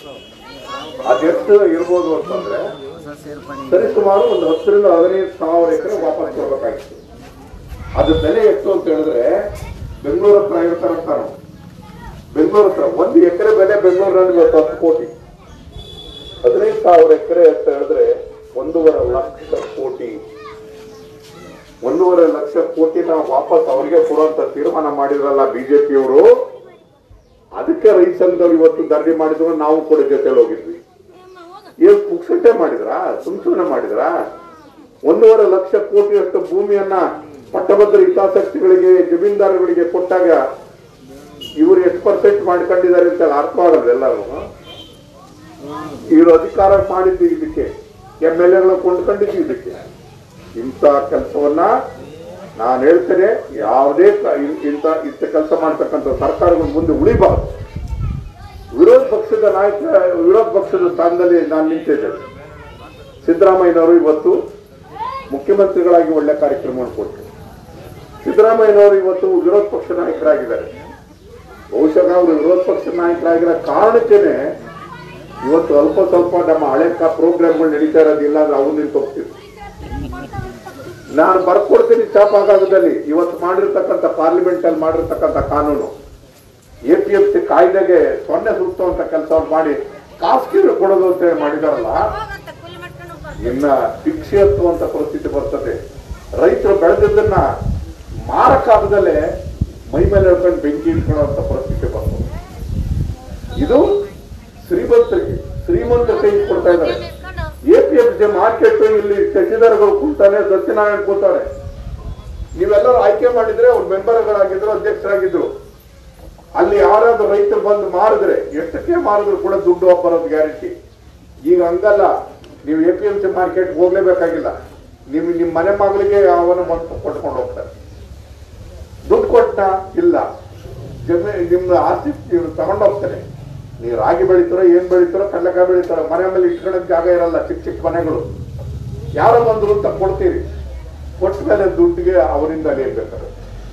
ಅದೆಷ್ಟು ಇರ್ಬೋದು ಅಂತಂದ್ರೆ ಸರಿ ಸುಮಾರು ಒಂದು ಹತ್ತರಿಂದ ಹದಿನೈದು ಸಾವಿರ ಎಕರೆ ವಾಪಸ್ ಕೊಡ್ಬೇಕಾಗಿತ್ತು ಅದು ಬೆಲೆ ಎಷ್ಟು ಅಂತ ಹೇಳಿದ್ರೆ ಬೆಂಗಳೂರು ಹತ್ರ ಇರ್ತಾರಂತ ನಾವು ಬೆಂಗಳೂರು ಹತ್ರ ಒಂದು ಎಕರೆ ಬೆಲೆ ಬೆಂಗಳೂರಿನಲ್ಲಿ ಇವತ್ತು ಹತ್ತು ಕೋಟಿ ಹದಿನೈದು ಸಾವಿರ ಎಕರೆ ಅಂತ ಹೇಳಿದ್ರೆ ಒಂದೂವರೆ ಲಕ್ಷ ಕೋಟಿ ಒಂದೂವರೆ ಲಕ್ಷ ಕೋಟಿನ ವಾಪಸ್ ಅವ್ರಿಗೆ ಕೊಡುವಂತ ತೀರ್ಮಾನ ಮಾಡಿದ್ರಲ್ಲ ಬಿಜೆಪಿಯವರು ಅದಕ್ಕೆ ರೈತ ಸಂಘದವ್ರು ಇವತ್ತು ಧರಣಿ ಮಾಡಿದ್ರು ನಾವು ಕೂಡ ಜೊತೆಲಿ ಹೋಗಿದ್ವಿ ಏನ್ ಪುಕ್ಸಟ್ಟೆ ಮಾಡಿದ್ರಾ ಸುಮ್ ಸುಮ್ನೆ ಮಾಡಿದ್ರಾ ಒಂದೂವರೆ ಲಕ್ಷ ಕೋಟಿಯಷ್ಟು ಭೂಮಿಯನ್ನ ಪಟ್ಟಭದ್ರ ಹಿತಾಸಕ್ತಿಗಳಿಗೆ ಜಮೀನ್ದಾರಗಳಿಗೆ ಕೊಟ್ಟಾಗ ಇವರು ಎಷ್ಟು ಪರ್ಸೆಂಟ್ ಮಾಡ್ಕೊಂಡಿದ್ದಾರೆ ಅಂತ ಅರ್ಥವಾಗಲ್ಲ ಎಲ್ಲರೂ ಇವರು ಅಧಿಕಾರ ಮಾಡಿದ್ದು ಇದಕ್ಕೆ ಎಂ ಎಲ್ ಎಗಳು ಕೊಂಡ್ಕೊಂಡಿದ್ದು ಇದಕ್ಕೆ ಇಂಥ ಕೆಲಸವನ್ನ ನಾನು ಹೇಳ್ತೇನೆ ಯಾವುದೇ ಕ- ಇನ್- ಇಂಥ ಇಂಥ ಕೆಲಸ ಮಾಡ್ತಕ್ಕಂಥ ಸರ್ಕಾರಗಳು ಮುಂದೆ ಉಳಿಬಾರದು ವಿರೋಧ ಪಕ್ಷದ ನಾಯಕ ವಿರೋಧ ಪಕ್ಷದ ಸ್ಥಾನದಲ್ಲಿ ನಾನು ನಿಂತಿದ್ದೇನೆ ಸಿದ್ದರಾಮಯ್ಯನವರು ಇವತ್ತು ಮುಖ್ಯಮಂತ್ರಿಗಳಾಗಿ ಒಳ್ಳೆ ಕಾರ್ಯಕ್ರಮವನ್ನು ಕೊಟ್ಟರು ಸಿದ್ದರಾಮಯ್ಯನವರು ಇವತ್ತು ವಿರೋಧ ಪಕ್ಷ ನಾಯಕರಾಗಿದ್ದಾರೆ ಬಹುಶಃ ಅವರು ವಿರೋಧ ಪಕ್ಷ ನಾಯಕರಾಗಿರೋ ಕಾರಣಕ್ಕೇನೆ ಇವತ್ತು ಅಲ್ಪ ಸ್ವಲ್ಪ ನಮ್ಮ ಹಳೆ ಪ್ರೋಗ್ರಾಮ್ಗಳು ನಡೀತಾ ಇರೋದಿಲ್ಲ ಅಂದ್ರೆ ಅವ್ರು ನಿಂತು ಹೋಗ್ತಿದ್ರು ನಾನು ಬರ್ಕೊಡ್ತೀನಿ ಚಾಪಾಗಾಗದಲ್ಲಿ ಇವತ್ತು ಮಾಡಿರ್ತಕ್ಕಂಥ ಪಾರ್ಲಿಮೆಂಟ್ ಅಲ್ಲಿ ಮಾಡಿರ್ತಕ್ಕಂಥ ಕಾನೂನು ಎ ಪಿ ಎಫ್ ಸಿ ಕಾಯ್ದೆಗೆ ಸೊನ್ನೆ ಸುತ್ತುವಂತ ಕೆಲಸವನ್ನು ಮಾಡಿ ಖಾಸಗಿ ಕೊಡೋದು ಅಂತ ಹೇಳಿ ಮಾಡಿದಾರಲ್ಲ ಇನ್ನ ಶಿಕ್ಷೆ ಹತ್ತುವಂತ ಪರಿಸ್ಥಿತಿ ಬರ್ತದೆ ರೈತರು ಬೆಳೆದಿದ್ದನ್ನ ಮಾರಕಾಗದಲ್ಲೇ ಮೈ ಮೇಲೆ ಹೇಳ್ಕೊಂಡು ಬೆಂಕಿ ಇಟ್ಕೊಳ್ಳುವಂತ ಪರಿಸ್ಥಿತಿ ಬರ್ತದೆ ಇದು ಶ್ರೀಮಂತರಿಗೆ ಶ್ರೀಮಂತ ಕೈ ಕೊಡ್ತಾ ಇದ್ದಾರೆ A P F C market ಇಲ್ಲಿ ಶಶಿಧರಗಳು ಕೂತಾನೆ ಸತ್ಯನಾರಾಯಣ ಕೂತಾರೆ ನೀವೆಲ್ಲರೂ ಆಯ್ಕೆ ಮಾಡಿದ್ರೆ ಅವ್ರು ಮೆಂಬರ್ಗಳಾಗಿದ್ರು ಅಧ್ಯಕ್ಷರಾಗಿದ್ರು ಅಲ್ಲಿ ಯಾರಾದ್ರೂ ರೈತರು ಬಂದು ಮಾರಿದ್ರೆ ಎಷ್ಟಕ್ಕೆ ಮಾರಿದ್ರು ಕೂಡ ದುಡ್ಡು ಬರೋದು ಗ್ಯಾರಂಟಿ ಈಗ ಹಂಗಲ್ಲ ನೀವು A P M C market ಹೋಗ್ಲೇಬೇಕಾಗಿಲ್ಲ ನಿಮ್ ನಿಮ್ ಮನೆ ಮಗಳಿಗೆ ಅವನ ಬಂದು ಕೊಟ್ಕೊಂಡು ಹೋಗ್ತಾರೆ ದುಡ್ಡು ಕೊಟ್ಟ ಇಲ್ಲ ಜಮೀ ನಿಮ್ದು ಆಸ್ತಿ ನೀವು ತಗೊಂಡು ಹೋಗ್ತಾರೆ ನೀವು ರಾಗಿ ಬೆಳಿತಾರೋ ಏನ್ ಬೆಳಿತಾರೋ ಕಡಲೆಕಾಯಿ ಬೆಳಿತಾರೋ ಮನೆ ಮೇಲೆ ಇಟ್ಕೊಳಕ್ ಜಾಗ ಇರಲ್ಲ ಚಿಕ್ಕ ಚಿಕ್ಕ ಮನೆಗಳು ಯಾರೋ ಬಂದ್ರು ಅಂತ ಕೊಡ್ತೀರಿ ಕೊಟ್ಟ ಮೇಲೆ ದುಡ್ಡಿಗೆ ಅವರಿಂದ ಬೇಕಾದ್ರೆ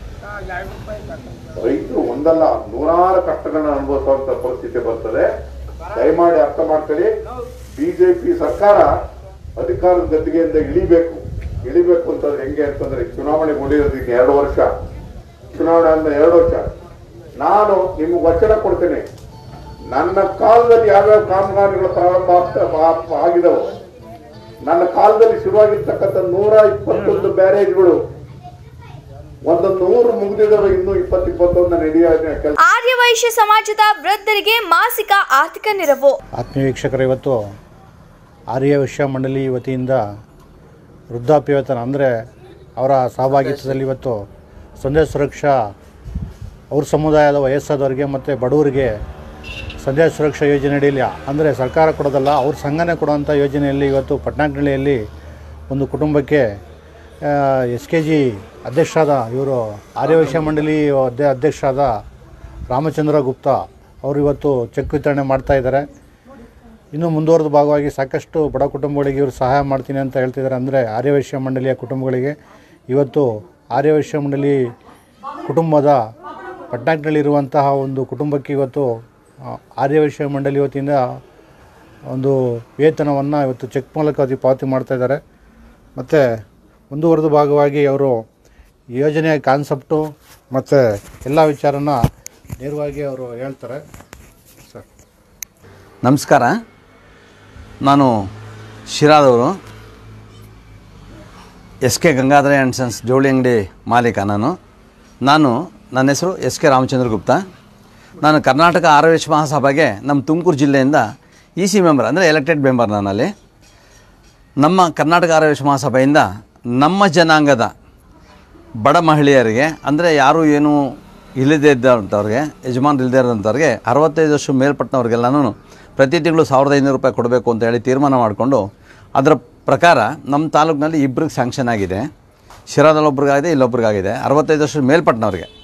ರೈತರು ಒಂದಲ್ಲ ನೂರಾರು ಕಷ್ಟಗಳನ್ನ ಅನುಭವಿಸುವಂತ ಪರಿಸ್ಥಿತಿ ಬರ್ತದೆ ದಯಮಾಡಿ ಅರ್ಥ ಮಾಡ್ಕೊಳ್ಳಿ ಬಿಜೆಪಿ ಸರ್ಕಾರ ಅಧಿಕಾರದ ಗದ್ದಿಗೆಯಿಂದ ಇಳಿಬೇಕು ಇಳಿಬೇಕು ಅಂತಂದ್ರೆ ಹೆಂಗೆ ಅಂತಂದ್ರೆ ಚುನಾವಣೆ ಮುಗಿಯೋದು ಈಗ ಎರಡು ವರ್ಷ ಚುನಾವಣೆ ಅಂದ್ರೆ ಎರಡು ವರ್ಷ ನಾನು ನಿಮ್ಗೆ ವಚನ ಕೊಡ್ತೇನೆ ನನ್ನ ಕಾಲದಲ್ಲಿ ಯಾವ್ಯಾವ ಕಾಮಗಾರಿಗಳು ಪ್ರಾರಂಭ ಆಗ್ತಾ ಆ- ಆಗಿದವು ನನ್ನ ಕಾಲದಲ್ಲಿ ಶುರುವಾಗಿರ್ತಕ್ಕಂಥ ನೂರ ಇಪ್ಪತ್ತೊಂದು ಬ್ಯಾರೇಜ್ಗಳು ಒಂದೊಂದು ನೂರು ಮುಗಿದಿದ್ದಾವೆ ಇನ್ನು ಇಪ್ಪತ್ತು ಇಪ್ಪತ್ತೊಂದು ನಡೆಯ ಕೆಲಸ ಆರ್ಯವೈಶ್ಯ ಸಮಾಜದ ವೃದ್ಧರಿಗೆ ಮಾಸಿಕ ಆರ್ಥಿಕ ನೆರವು ಆತ್ಮೀಯ ವೀಕ್ಷಕರು ಇವತ್ತು ಆರ್ಯ ವಿಶ್ವ ಮಂಡಳಿ ವತಿಯಿಂದ ವೃದ್ಧಾಪ್ಯ ವೇತನ ಅಂದರೆ ಅವರ ಸಹಭಾಗಿತ್ವದಲ್ಲಿ ಇವತ್ತು ಸಂದೇಶ ಸುರಕ್ಷಾ ಅವ್ರ ಸಮುದಾಯದ ವಯಸ್ಸಾದವರಿಗೆ ಮತ್ತು ಬಡವರಿಗೆ ಸಂದೇಶ ಸುರಕ್ಷಾ ಯೋಜನೆ ಅಡಿಯಲ್ಲಿ ಅಂದರೆ ಸರ್ಕಾರ ಕೊಡೋದಲ್ಲ ಅವ್ರ ಸಂಘನೇ ಕೊಡುವಂಥ ಯೋಜನೆಯಲ್ಲಿ ಇವತ್ತು ಪಟ್ನಾಕ್ನಳ್ಳಿಯಲ್ಲಿ ಒಂದು ಕುಟುಂಬಕ್ಕೆ ಎಸ್ ಕೆ ಜಿ ಅಧ್ಯಕ್ಷರಾದ ಇವರು ಆರ್ಯವೈಶ್ಯ ಮಂಡಳಿ ಅಧ್ಯ ಅಧ್ಯಕ್ಷರಾದ ರಾಮಚಂದ್ರ ಗುಪ್ತಾ ಅವರು ಇವತ್ತು ಚೆಕ್ ವಿತರಣೆ ಮಾಡ್ತಾ ಇದ್ದಾರೆ ಇನ್ನು ಮುಂದುವರೆದ ಭಾಗವಾಗಿ ಸಾಕಷ್ಟು ಬಡ ಕುಟುಂಬಗಳಿಗೆ ಇವರು ಸಹಾಯ ಮಾಡ್ತೀನಿ ಅಂತ ಹೇಳ್ತಿದ್ದಾರೆ ಅಂದರೆ ಆರ್ಯವೈಶ್ಯ ಮಂಡಳಿಯ ಕುಟುಂಬಗಳಿಗೆ ಇವತ್ತು ಆರ್ಯವೈಶ್ಯ ಮಂಡಳಿ ಕುಟುಂಬದ ಪಟ್ನಾಕ್ನಲ್ಲಿರುವಂತಹ ಒಂದು ಕುಟುಂಬಕ್ಕೆ ಇವತ್ತು ಆ, ಆರ್ಯವೈಶ್ಯ ಮಂಡಳಿ ವತಿಯಿಂದ ಒಂದು ವೇತನವನ್ನು ಇವತ್ತು ಚೆಕ್ ಮೂಲಕ ಅತಿ ಪಾವತಿ ಮಾಡ್ತಾ ಇದ್ದಾರೆ ಮತ್ತು ಮುಂದುವರೆದ ಭಾಗವಾಗಿ ಅವರು ಈ ಯೋಜನೆಯ ಕಾನ್ಸೆಪ್ಟು ಮತ್ತು ಎಲ್ಲ ವಿಚಾರನ ನೇರವಾಗಿ ಅವರು ಹೇಳ್ತಾರೆ ಸರ್ ನಮಸ್ಕಾರ ನಾನು ಶಿರಾದವರು S K Gangadhara and sons ಜವಳಿ ಅಂಗಡಿ ಮಾಲೀಕ ನಾನು ನಾನು ನನ್ನ ಹೆಸರು ಎಸ್ ಕೆ ರಾಮಚಂದ್ರ ಗುಪ್ತಾ ನಾನು ಕರ್ನಾಟಕ ಆರ್ಯವೇಶ ಮಹಾಸಭೆಗೆ ನಮ್ಮ ತುಮಕೂರು ಜಿಲ್ಲೆಯಿಂದ ಇ ಸಿ ಮೆಂಬರ್ ಅಂದರೆ ಎಲೆಕ್ಟೆಡ್ ಮೆಂಬರ್ ನಾನಲ್ಲಿ ನಮ್ಮ ಕರ್ನಾಟಕ ಆರ್ಯವೇಶ ಮಹಾಸಭೆಯಿಂದ ನಮ್ಮ ಜನಾಂಗದ ಬಡ ಮಹಿಳೆಯರಿಗೆ ಅಂದರೆ ಯಾರು ಏನು ಇಲ್ಲದೇ ಇದ್ದಂಥವ್ರಿಗೆ ಯಜಮಾನ್ರು ಇಲ್ಲದೇ ಇರೋಂಥವ್ರಿಗೆ ಅರವತ್ತೈದು ವರ್ಷ ಮೇಲ್ಪಟ್ಟವ್ರಿಗೆಲ್ಲನೂ ಪ್ರತಿ ತಿಂಗಳು ಸಾವಿರದ ಐನೂರು ರೂಪಾಯಿ ಕೊಡಬೇಕು ಅಂತ ಹೇಳಿ ತೀರ್ಮಾನ ಮಾಡಿಕೊಂಡು ಅದರ ಪ್ರಕಾರ ನಮ್ಮ ತಾಲೂಕಿನಲ್ಲಿ ಇಬ್ಬರಿಗೆ ಸ್ಯಾಂಕ್ಷನ್ ಆಗಿದೆ ಶಿರಾದಲ್ಲಿ ಒಬ್ರಿಗಾಗಿದೆ ಇಲ್ಲೊಬ್ರಿಗಾಗಿದೆ ಅರವತ್ತೈದು ವರ್ಷದ ಮೇಲ್ಪಟ್ಟನವ್ರಿಗೆ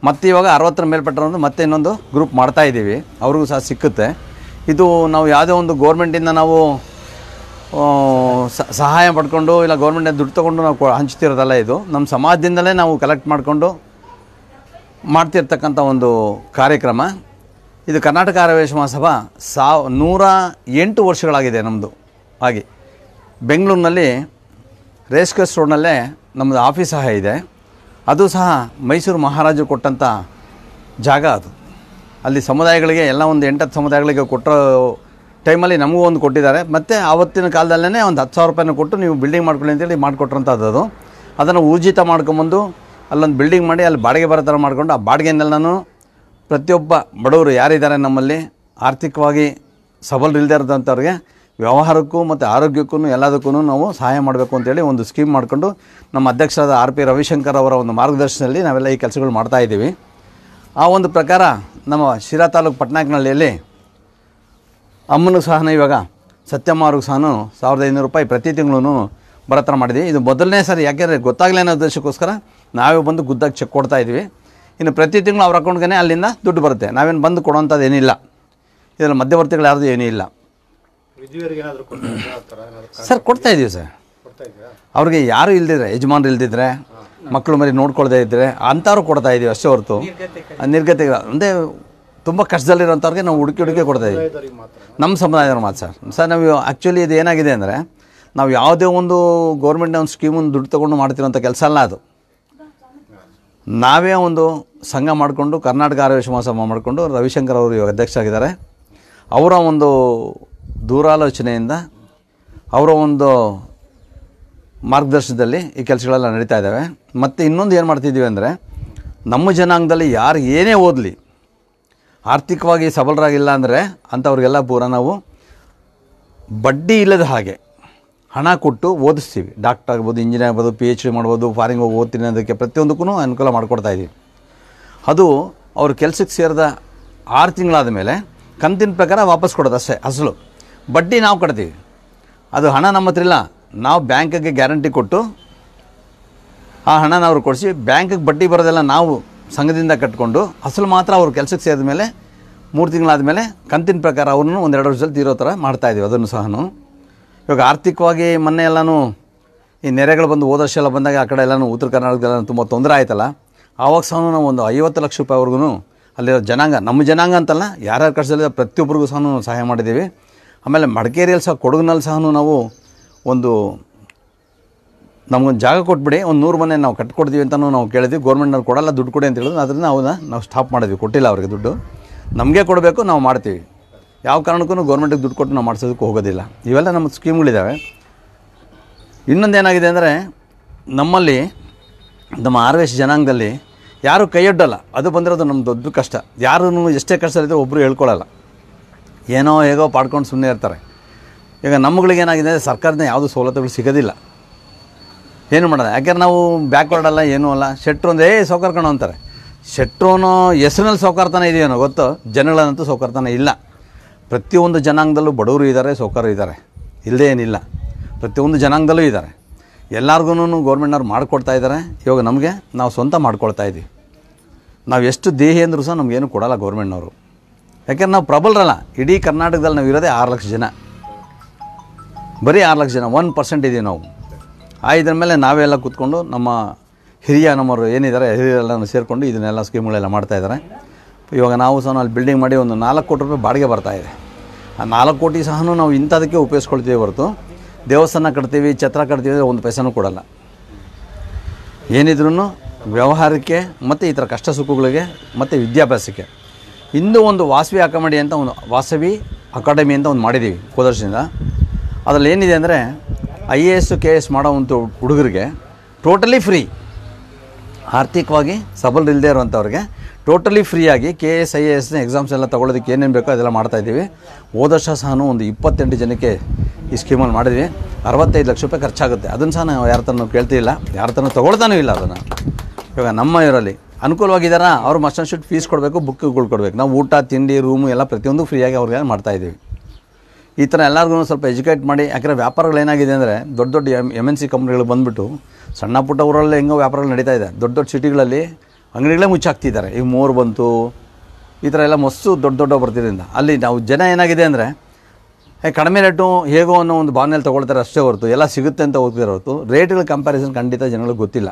ಮತ್ತು ಇವಾಗ ಅರವತ್ತರ ಮೇಲ್ಪಟ್ಟರೊಂದು ಮತ್ತೆ ಇನ್ನೊಂದು ಗ್ರೂಪ್ ಮಾಡ್ತಾ ಇದ್ದೀವಿ ಅವ್ರಿಗೂ ಸಹ ಸಿಕ್ಕುತ್ತೆ ಇದು ನಾವು ಯಾವುದೇ ಒಂದು ಗೋರ್ಮೆಂಟಿಂದ ನಾವು ಆ, ಸ- ಸಹಾಯ ಪಡ್ಕೊಂಡು ಇಲ್ಲ ಗೌರ್ಮೆಂಟಿಂದ ದುಡ್ಡು ತೊಗೊಂಡು ನಾವು ಕೊ- ಹಂಚ್ತಿರೋದಲ್ಲ ಇದು ನಮ್ಮ ಸಮಾಜದಿಂದಲೇ ನಾವು ಕಲೆಕ್ಟ್ ಮಾಡಿಕೊಂಡು ಮಾಡ್ತಿರ್ತಕ್ಕಂಥ ಒಂದು ಕಾರ್ಯಕ್ರಮ ಇದು ಕರ್ನಾಟಕ ಆರ್ಯವೇಶ ಮಹಾಸಭಾ ಸಾವ್ ನೂರ ಎಂಟು ವರ್ಷಗಳಾಗಿದೆ ನಮ್ಮದು ಹಾಗೆ ಬೆಂಗಳೂರಿನಲ್ಲಿ ರೇಸ್ ಕೋರ್ಸ್ ರೋಡ್ನಲ್ಲೇ ನಮ್ಮದು ಆಫೀಸ್ ಸಹ ಇದೆ ಅದು ಸಹ ಮೈಸೂರು ಮಹಾರಾಜರು ಕೊಟ್ಟಂಥ ಜಾಗ ಅದು ಅಲ್ಲಿ ಸಮುದಾಯಗಳಿಗೆ ಎಲ್ಲ ಒಂದು ಎಂಟತ್ತು ಸಮುದಾಯಗಳಿಗೆ ಕೊಟ್ಟರೋ ಟೈಮಲ್ಲಿ ನಮಗೂ ಒಂದು ಕೊಟ್ಟಿದ್ದಾರೆ ಮತ್ತು ಆವತ್ತಿನ ಕಾಲದಲ್ಲೇ ಒಂದು ಹತ್ತು ಸಾವಿರ ರೂಪಾಯಿನ ಕೊಟ್ಟು ನೀವು ಬಿಲ್ಡಿಂಗ್ ಮಾಡ್ಕೊಳ್ಳಿ ಅಂತೇಳಿ ಮಾಡಿಕೊಟ್ರಂಥದ್ದು ಅದು ಅದನ್ನು ಊರ್ಜಿತ ಮಾಡ್ಕೊಂಬಂದು ಅಲ್ಲೊಂದು ಬಿಲ್ಡಿಂಗ್ ಮಾಡಿ ಅಲ್ಲಿ ಬಾಡಿಗೆ ಬರೋ ಥರ ಮಾಡ್ಕೊಂಡು ಆ ಬಾಡಿಗೆನೆಲ್ಲನೂ ಪ್ರತಿಯೊಬ್ಬ ಬಡವರು ಯಾರಿದ್ದಾರೆ ನಮ್ಮಲ್ಲಿ ಆರ್ಥಿಕವಾಗಿ ಸಬಲರಿಲ್ಲದೆ ಇರೋದಂಥವ್ರಿಗೆ ವ್ಯವಹಾರಕ್ಕೂ ಮತ್ತು ಆರೋಗ್ಯಕ್ಕೂ ಎಲ್ಲದಕ್ಕೂ ನಾವು ಸಹಾಯ ಮಾಡಬೇಕು ಅಂತೇಳಿ ಒಂದು ಸ್ಕೀಮ್ ಮಾಡಿಕೊಂಡು ನಮ್ಮ ಅಧ್ಯಕ್ಷರಾದ ಆರ್ ಪಿ ರವಿಶಂಕರ್ ಅವರ ಒಂದು ಮಾರ್ಗದರ್ಶನದಲ್ಲಿ ನಾವೆಲ್ಲ ಈ ಕೆಲಸಗಳು ಮಾಡ್ತಾ ಇದ್ದೀವಿ ಆ ಒಂದು ಪ್ರಕಾರ ನಮ್ಮ ಶಿರಾ ತಾಲೂಕು ಪಟ್ನಾಯಕನಹಳ್ಳಿಯಲ್ಲಿ ಅಮ್ಮನಿಗೆ ಸಹ ಇವಾಗ ಸತ್ಯಮ್ಮವ್ರಿಗೆ ಸಹ ಸಾವಿರದ ಐನೂರು ರೂಪಾಯಿ ಪ್ರತಿ ತಿಂಗಳು ಬರೋ ಥರ ಮಾಡಿದ್ವಿ ಇದು ಮೊದಲನೇ ಸರಿ ಯಾಕೆಂದರೆ ಗೊತ್ತಾಗಲಿ ಅನ್ನೋ ಉದ್ದೇಶಕ್ಕೋಸ್ಕರ ನಾವೇ ಬಂದು ಗುದ್ದಾಗಿ ಚೆಕ್ ಕೊಡ್ತಾ ಇದ್ವಿ ಇನ್ನು ಪ್ರತಿ ತಿಂಗಳು ಅವ್ರ ಅಕೌಂಟ್ಗೆ ಅಲ್ಲಿಂದ ದುಡ್ಡು ಬರುತ್ತೆ ನಾವೇನು ಬಂದು ಕೊಡೋಂಥದ್ದು ಏನಿಲ್ಲ ಇದರಲ್ಲಿ ಮಧ್ಯವರ್ತಿಗಳು ಯಾರ್ದು ಏನೂ ಇಲ್ಲ ವಿಧಿವರಿಗೆ ಏನಾದರೂ ಕೊಡ್ತಾರೆ ಆ ಥರ ಏನಾದ್ರು ಸರ್ ಕೊಡ್ತಾ ಇದ್ದೀವಿ ಸರ್ ಕೊಡ್ತಾ ಇದ್ದೀರಾ ಅವ್ರಿಗೆ ಯಾರು ಇಲ್ದಿದ್ರೆ ಯಜಮಾನ್ರು ಇಲ್ದಿದ್ರೆ ಮಕ್ಕಳು ಮರಿ ನೋಡ್ಕೊಳ್ದೇ ಇದ್ದರೆ ಅಂಥವ್ರು ಕೊಡ್ತಾ ಇದ್ದೀವಿ ಅಷ್ಟೇ ಹೊರತು ನಿರ್ಗತಿ ಅಂದರೆ ತುಂಬ ಕಷ್ಟದಲ್ಲಿರೋಂಥವ್ರಿಗೆ ನಾವು ಹುಡುಕಿ ಹುಡುಕಿ ಕೊಡ್ತಾ ಇದ್ದೀವಿ ನಮ್ಮ ಸಮುದಾಯದವ್ರು ಮಾತು ಸರ್ ಸರ್ ನಾವು ಆ್ಯಕ್ಚುಲಿ ಇದು ಏನಾಗಿದೆ ಅಂದರೆ ನಾವು ಯಾವುದೇ ಒಂದು ಗೌರ್ಮೆಂಟ್ನ ಒಂದು ಸ್ಕೀಮನ್ನು ದುಡ್ಡು ತೊಗೊಂಡು ಮಾಡ್ತಿರೋಂಥ ಕೆಲಸ ಅಲ್ಲ ಅದು ನಾವೇ ಒಂದು ಸಂಘ ಮಾಡಿಕೊಂಡು ಕರ್ನಾಟಕ ಆರ್ಯವೇಶ ಮಹಾಸಭಾ ಮಾಡಿಕೊಂಡು ರವಿಶಂಕರ್ ಅವರು ಇವಾಗ ಅಧ್ಯಕ್ಷರಾಗಿದ್ದಾರೆ ಅವರ ಒಂದು ದೂರಾಲೋಚನೆಯಿಂದ ಅವರ ಒಂದು ಮಾರ್ಗದರ್ಶನದಲ್ಲಿ ಈ ಕೆಲಸಗಳೆಲ್ಲ ನಡೀತಾ ಇದ್ದಾವೆ ಮತ್ತು ಇನ್ನೊಂದು ಏನು ಮಾಡ್ತಿದ್ದೀವಿ ಅಂದರೆ ನಮ್ಮ ಜನಾಂಗದಲ್ಲಿ ಯಾರು ಏನೇ ಓದಲಿ ಆರ್ಥಿಕವಾಗಿ ಸಬಲರಾಗಿಲ್ಲ ಅಂದರೆ ಅಂಥವ್ರಿಗೆಲ್ಲ ಪೂರ ನಾವು ಬಡ್ಡಿ ಇಲ್ಲದ ಹಾಗೆ ಹಣ ಕೊಟ್ಟು ಓದಿಸ್ತೀವಿ ಡಾಕ್ಟರ್ ಆಗ್ಬೋದು ಇಂಜಿನಿಯರ್ ಆಗ್ಬೋದು ಪಿ ಎಚ್ ಡಿ ಮಾಡ್ಬೋದು ಫಾರಿನ್ ಹೋಗಿ ಓದ್ತೀನಿ ಅನ್ನೋದಕ್ಕೆ ಪ್ರತಿಯೊಂದಕ್ಕೂ ಅನುಕೂಲ ಮಾಡಿಕೊಡ್ತಾ ಇದ್ದೀವಿ ಅದು ಅವ್ರ ಕೆಲಸಕ್ಕೆ ಸೇರಿದ ಆರು ತಿಂಗಳಾದ ಮೇಲೆ ಕಂತಿನ ಪ್ರಕಾರ ವಾಪಸ್ ಕೊಡೋದು ಅಷ್ಟೇ ಅಸಲು ಬಡ್ಡಿ ನಾವು ಕಟ್ತೀವಿ ಅದು ಹಣ ನಮ್ಮ ಹತ್ರ ಇಲ್ಲ ನಾವು ಬ್ಯಾಂಕಿಗೆ ಗ್ಯಾರಂಟಿ ಕೊಟ್ಟು ಆ ಹಣನ ಅವ್ರು ಕೊಡಿಸಿ ಬ್ಯಾಂಕಿಗೆ ಬಡ್ಡಿ ಬರೋದೆಲ್ಲ ನಾವು ಸಂಘದಿಂದ ಕಟ್ಕೊಂಡು ಅಸಲು ಮಾತ್ರ ಅವ್ರ ಕೆಲಸಕ್ಕೆ ಸೇರಿದ ಮೇಲೆ ಮೂರು ತಿಂಗಳಾದ ಮೇಲೆ ಕಂತಿನ ಪ್ರಕಾರ ಅವ್ರನ್ನೂ ಒಂದೆರಡು ವರ್ಷದಲ್ಲಿ ತೀರೋ ಥರ ಮಾಡ್ತಾಯಿದ್ದೀವಿ ಅದನ್ನು ಸಹ ಇವಾಗ ಆರ್ಥಿಕವಾಗಿ ಮೊನ್ನೆ ಎಲ್ಲನೂ ಈ ನೆರೆಗಳು ಬಂದು ಹೋದ ವರ್ಷ ಎಲ್ಲ ಬಂದಾಗ ಆ ಕಡೆ ಎಲ್ಲನೂ ಉತ್ತರ ಕರ್ನಾಟಕದಲ್ಲ ತುಂಬ ತೊಂದರೆ ಆಯ್ತಲ್ಲ ಆವಾಗ ಸಹ ನಾವು ಒಂದು ಐವತ್ತು ಲಕ್ಷ ರೂಪಾಯಿವರೆಗೂ ಅಲ್ಲಿರೋ ಜನಾಂಗ ನಮ್ಮ ಜನಾಂಗ ಅಂತಲ್ಲ ಯಾರ್ಯಾರ ಕಷ್ಟದಲ್ಲಿ ಪ್ರತಿಯೊಬ್ಬರಿಗೂ ಸಹ ನಾವು ಸಹಾಯ ಮಾಡಿದ್ದೀವಿ ಆಮೇಲೆ ಮಡಿಕೇರಿಯಲ್ಲಿ ಸಹ ಕೊಡಗಿನಲ್ಲಿ ಸಹ ನಾವು ಒಂದು ನಮಗೊಂದು ಜಾಗ ಕೊಟ್ಬಿಡಿ ಒಂದು ನೂರು ಮನೆ ನಾವು ಕಟ್ಕೊಡ್ತೀವಿ ಅಂತಲೂ ನಾವು ಕೇಳಿದ್ವಿ ಗೌರ್ಮೆಂಟ್ನವ್ರು ಕೊಡಲ್ಲ ದುಡ್ಡು ಕೊಡಿ ಅಂತ ಹೇಳಿದ್ರು ಅದರಿಂದ ಅವನ್ನ ನಾವು ಸ್ಟಾಪ್ ಮಾಡಿದ್ವಿ ಕೊಟ್ಟಿಲ್ಲ ಅವ್ರಿಗೆ ದುಡ್ಡು ನಮಗೆ ಕೊಡಬೇಕು ನಾವು ಮಾಡ್ತೀವಿ ಯಾವ ಕಾರಣಕ್ಕೂ ಗೌರ್ಮೆಂಟಿಗೆ ದುಡ್ಡು ಕೊಟ್ಟು ನಾವು ಮಾಡಿಸೋದಕ್ಕೆ ಹೋಗೋದಿಲ್ಲ ಇವೆಲ್ಲ ನಮ್ಮ ಸ್ಕೀಮ್ಗಳಿದ್ದಾವೆ ಇನ್ನೊಂದು ಏನಾಗಿದೆ ಅಂದರೆ ನಮ್ಮಲ್ಲಿ ನಮ್ಮ ಆರ್ವೇಶ್ ಜನಾಂಗದಲ್ಲಿ ಯಾರು ಕೈಯೊಡ್ಡಲ್ಲ ಅದು ಬಂದಿರೋದು ನಮ್ಮ ದೊಡ್ಡ ಕಷ್ಟ ಯಾರೂ ಎಷ್ಟೇ ಕಷ್ಟದಲ್ಲಿದ್ದರೂ ಒಬ್ಬರು ಹೇಳ್ಕೊಳ್ಳಲ್ಲ ಏನೋ ಹೇಗೋ ಪಾಡ್ಕೊಂಡು ಸುಮ್ಮನೆ ಇರ್ತಾರೆ ಈಗ ನಮ್ಮಗಳಿಗೆ ಏನಾಗಿದೆ ಅಂದರೆ ಸರ್ಕಾರದಿಂದ ಯಾವುದೂ ಸವಲತ್ತುಗಳು ಸಿಗೋದಿಲ್ಲ ಏನು ಮಾಡೋಣ ಯಾಕೆಂದ್ರೆ ನಾವು ಬ್ಯಾಕ್ವರ್ಡ್ ಅಲ್ಲ ಏನೂ ಅಲ್ಲ ಶೆಟ್ರು ಅಂದರೆ ಏ ಸೌಕರ್ಕಣ ಅಂತಾರೆ ಶೆಟ್ರೋನು ಹೆಸರಿನಲ್ಲಿ ಸೌಕರ್ತನ ಇದೆಯೇನೋ ಗೊತ್ತು ಜನಗಳನ್ನಂತೂ ಸೌಕರ್ತನ ಇಲ್ಲ ಪ್ರತಿಯೊಂದು ಜನಾಂಗದಲ್ಲೂ ಬಡವರು ಇದ್ದಾರೆ ಸೌಕರ್ಯ ಇದ್ದಾರೆ ಇಲ್ಲದೇ ಏನಿಲ್ಲ ಪ್ರತಿಯೊಂದು ಜನಾಂಗದಲ್ಲೂ ಇದ್ದಾರೆ ಎಲ್ಲರಿಗೂ ಗೌರ್ಮೆಂಟ್ನವ್ರು ಮಾಡಿಕೊಡ್ತಾ ಇದ್ದಾರೆ ಇವಾಗ ನಮಗೆ ನಾವು ಸ್ವಂತ ಮಾಡ್ಕೊಳ್ತಾ ಇದ್ದೀವಿ ನಾವು ಎಷ್ಟು ದೇಹಿ ಅಂದರೂ ಸಹ ನಮಗೇನು ಕೊಡಲ್ಲ ಗೌರ್ಮೆಂಟ್ನವರು ಯಾಕೆಂದ್ರೆ ನಾವು ಪ್ರಬಲರಲ್ಲ ಇಡೀ ಕರ್ನಾಟಕದಲ್ಲಿ ನಾವು ಇರೋದೇ ಆರು ಲಕ್ಷ ಜನ ಬರೀ ಆರು ಲಕ್ಷ ಜನ ಒನ್ ಪರ್ಸೆಂಟ್ ಇದ್ದೀವಿ ನಾವು ಆ ಇದ್ರ ಮೇಲೆ ನಾವೆಲ್ಲ ಕೂತ್ಕೊಂಡು ನಮ್ಮ ಹಿರಿಯ ನಮ್ಮವರು ಏನಿದ್ದಾರೆ ಹಿರಿಯರೆಲ್ಲ ಸೇರಿಕೊಂಡು ಇದನ್ನೆಲ್ಲ ಸ್ಕೀಮ್ಗಳೆಲ್ಲ ಮಾಡ್ತಾ ಇದ್ದಾರೆ ಇವಾಗ ನಾವು ಸಹ ಅಲ್ಲಿ ಬಿಲ್ಡಿಂಗ್ ಮಾಡಿ ಒಂದು ನಾಲ್ಕು ಕೋಟಿ ರೂಪಾಯಿ ಬಾಡಿಗೆ ಬರ್ತಾ ಇದೆ ಆ ನಾಲ್ಕು ಕೋಟಿ ಸಹ ನಾವು ಇಂಥದಕ್ಕೆ ಉಪಯೋಗಿಸ್ಕೊಳ್ತೀವಿ ಹೊರತು ದೇವಸ್ಥಾನ ಕಟ್ತೀವಿ ಛತ್ರ ಕಟ್ತೀವಿ ಅಂದರೆ ಒಂದು ಪೈಸನೂ ಕೊಡಲ್ಲ ಏನಿದ್ರೂ ವ್ಯವಹಾರಕ್ಕೆ ಮತ್ತು ಈ ಥರ ಕಷ್ಟ ಸುಖಗಳಿಗೆ ಮತ್ತು ವಿದ್ಯಾಭ್ಯಾಸಕ್ಕೆ ಇಂದು ಒಂದು ವಾಸವಿ ಅಕಾಮಡಿ ಅಂತ ಒಂದು ವಾಸವಿ ಅಕಾಡೆಮಿ ಅಂತ ಒಂದು ಮಾಡಿದ್ದೀವಿ ಹೋದ ವರ್ಷದಿಂದ ಅದರಲ್ಲಿ ಏನಿದೆ ಅಂದರೆ I A S K S ಮಾಡೋವಂಥ ಹುಡುಗರಿಗೆ ಟೋಟಲಿ ಫ್ರೀ ಆರ್ಥಿಕವಾಗಿ ಸಬಲರಿಲ್ಲದೆ ಇರುವಂಥವ್ರಿಗೆ ಟೋಟಲಿ ಫ್ರೀಯಾಗಿ ಕೆ ಎಸ್ ಐ ಎ ಎಸ್ನ ಎಕ್ಸಾಮ್ಸ್ ಎಲ್ಲ ತೊಗೊಳೋದಕ್ಕೆ ಏನೇನು ಬೇಕೋ ಅದೆಲ್ಲ ಮಾಡ್ತಾಯಿದ್ದೀವಿ ಹೋದ ವರ್ಷ ಸಹ ಒಂದು ಇಪ್ಪತ್ತೆಂಟು ಜನಕ್ಕೆ ಈ ಸ್ಕೀಮಲ್ಲಿ ಮಾಡಿದ್ವಿ ಅರವತ್ತೈದು ಲಕ್ಷ ರೂಪಾಯಿ ಖರ್ಚಾಗುತ್ತೆ ಅದನ್ನು ಸಹ ನಾವು ಯಾರ ಹತ್ರನೂ ಕೇಳ್ತಿಲ್ಲ ಯಾರ ಹತ್ರನೂ ತೊಗೊಳ್ತಾನೂ ಇಲ್ಲ ಅದನ್ನು ಇವಾಗ ನಮ್ಮ ಇದರಲ್ಲಿ ಅನುಕೂಲವಾಗಿದ್ದಾರಾ ಅವ್ರು ಮಸ್ಟನ್ ಶೀಟ್ ಫೀಸ್ ಕೊಡಬೇಕು ಬುಕ್ಗಳು ಕೊಡಬೇಕು ನಾವು ಊಟ ತಿಂಡಿ ರೂಮು ಎಲ್ಲ ಪ್ರತಿಯೊಂದು ಫ್ರೀಯಾಗಿ ಅವ್ರಿಗೆ ಮಾಡ್ತಾಯಿದ್ದೀವಿ ಈ ಥರ ಎಲ್ಲರಿಗೂ ಸ್ವಲ್ಪ ಎಜುಕೇಟ್ ಮಾಡಿ ಯಾಕಂದರೆ ವ್ಯಾಪಾರಗಳು ಏನಾಗಿದೆ ಅಂದರೆ ದೊಡ್ಡ ದೊಡ್ಡ ಎಮ್ ಎಮ್ ಎನ್ ಸಿ ಕಂಪ್ನಿಗಳು ಬಂದುಬಿಟ್ಟು ಸಣ್ಣ ಪುಟ್ಟ ಊರಲ್ಲಿ ಹೆಂಗೋ ವ್ಯಾಪಾರಗಳು ನಡೀತಾ ಇದೆ ದೊಡ್ಡ ದೊಡ್ಡ ಸಿಟಿಗಳಲ್ಲಿ ಅಂಗಡಿಗಳೇ ಮುಚ್ಚಾಕ್ತಿದ್ದಾರೆ ಈಗ ಮೋರ್ ಬಂತು ಈ ಥರ ಎಲ್ಲ ಮಸ್ತು ದೊಡ್ಡ ದೊಡ್ಡ ಬರ್ತಿದ್ದರಿಂದ ಅಲ್ಲಿ ನಾವು ಜನ ಏನಾಗಿದೆ ಅಂದರೆ ಏ ಕಡಿಮೆ ರೇಟು ಹೇಗೋ ಅನ್ನೋ ಒಂದು ಭಾವನೆಯಲ್ಲಿ ತೊಗೊಳ್ತಾರೆ ಅಷ್ಟೇ ಹೊರತು ಎಲ್ಲ ಸಿಗುತ್ತೆ ಅಂತ ಹೋಗ್ತಿರೋ ಹೊರತು ರೇಟ್ಗಳ ಕಂಪ್ಯಾರಿಸನ್ ಖಂಡಿತ ಜನಗಳಿಗೆ ಗೊತ್ತಿಲ್ಲ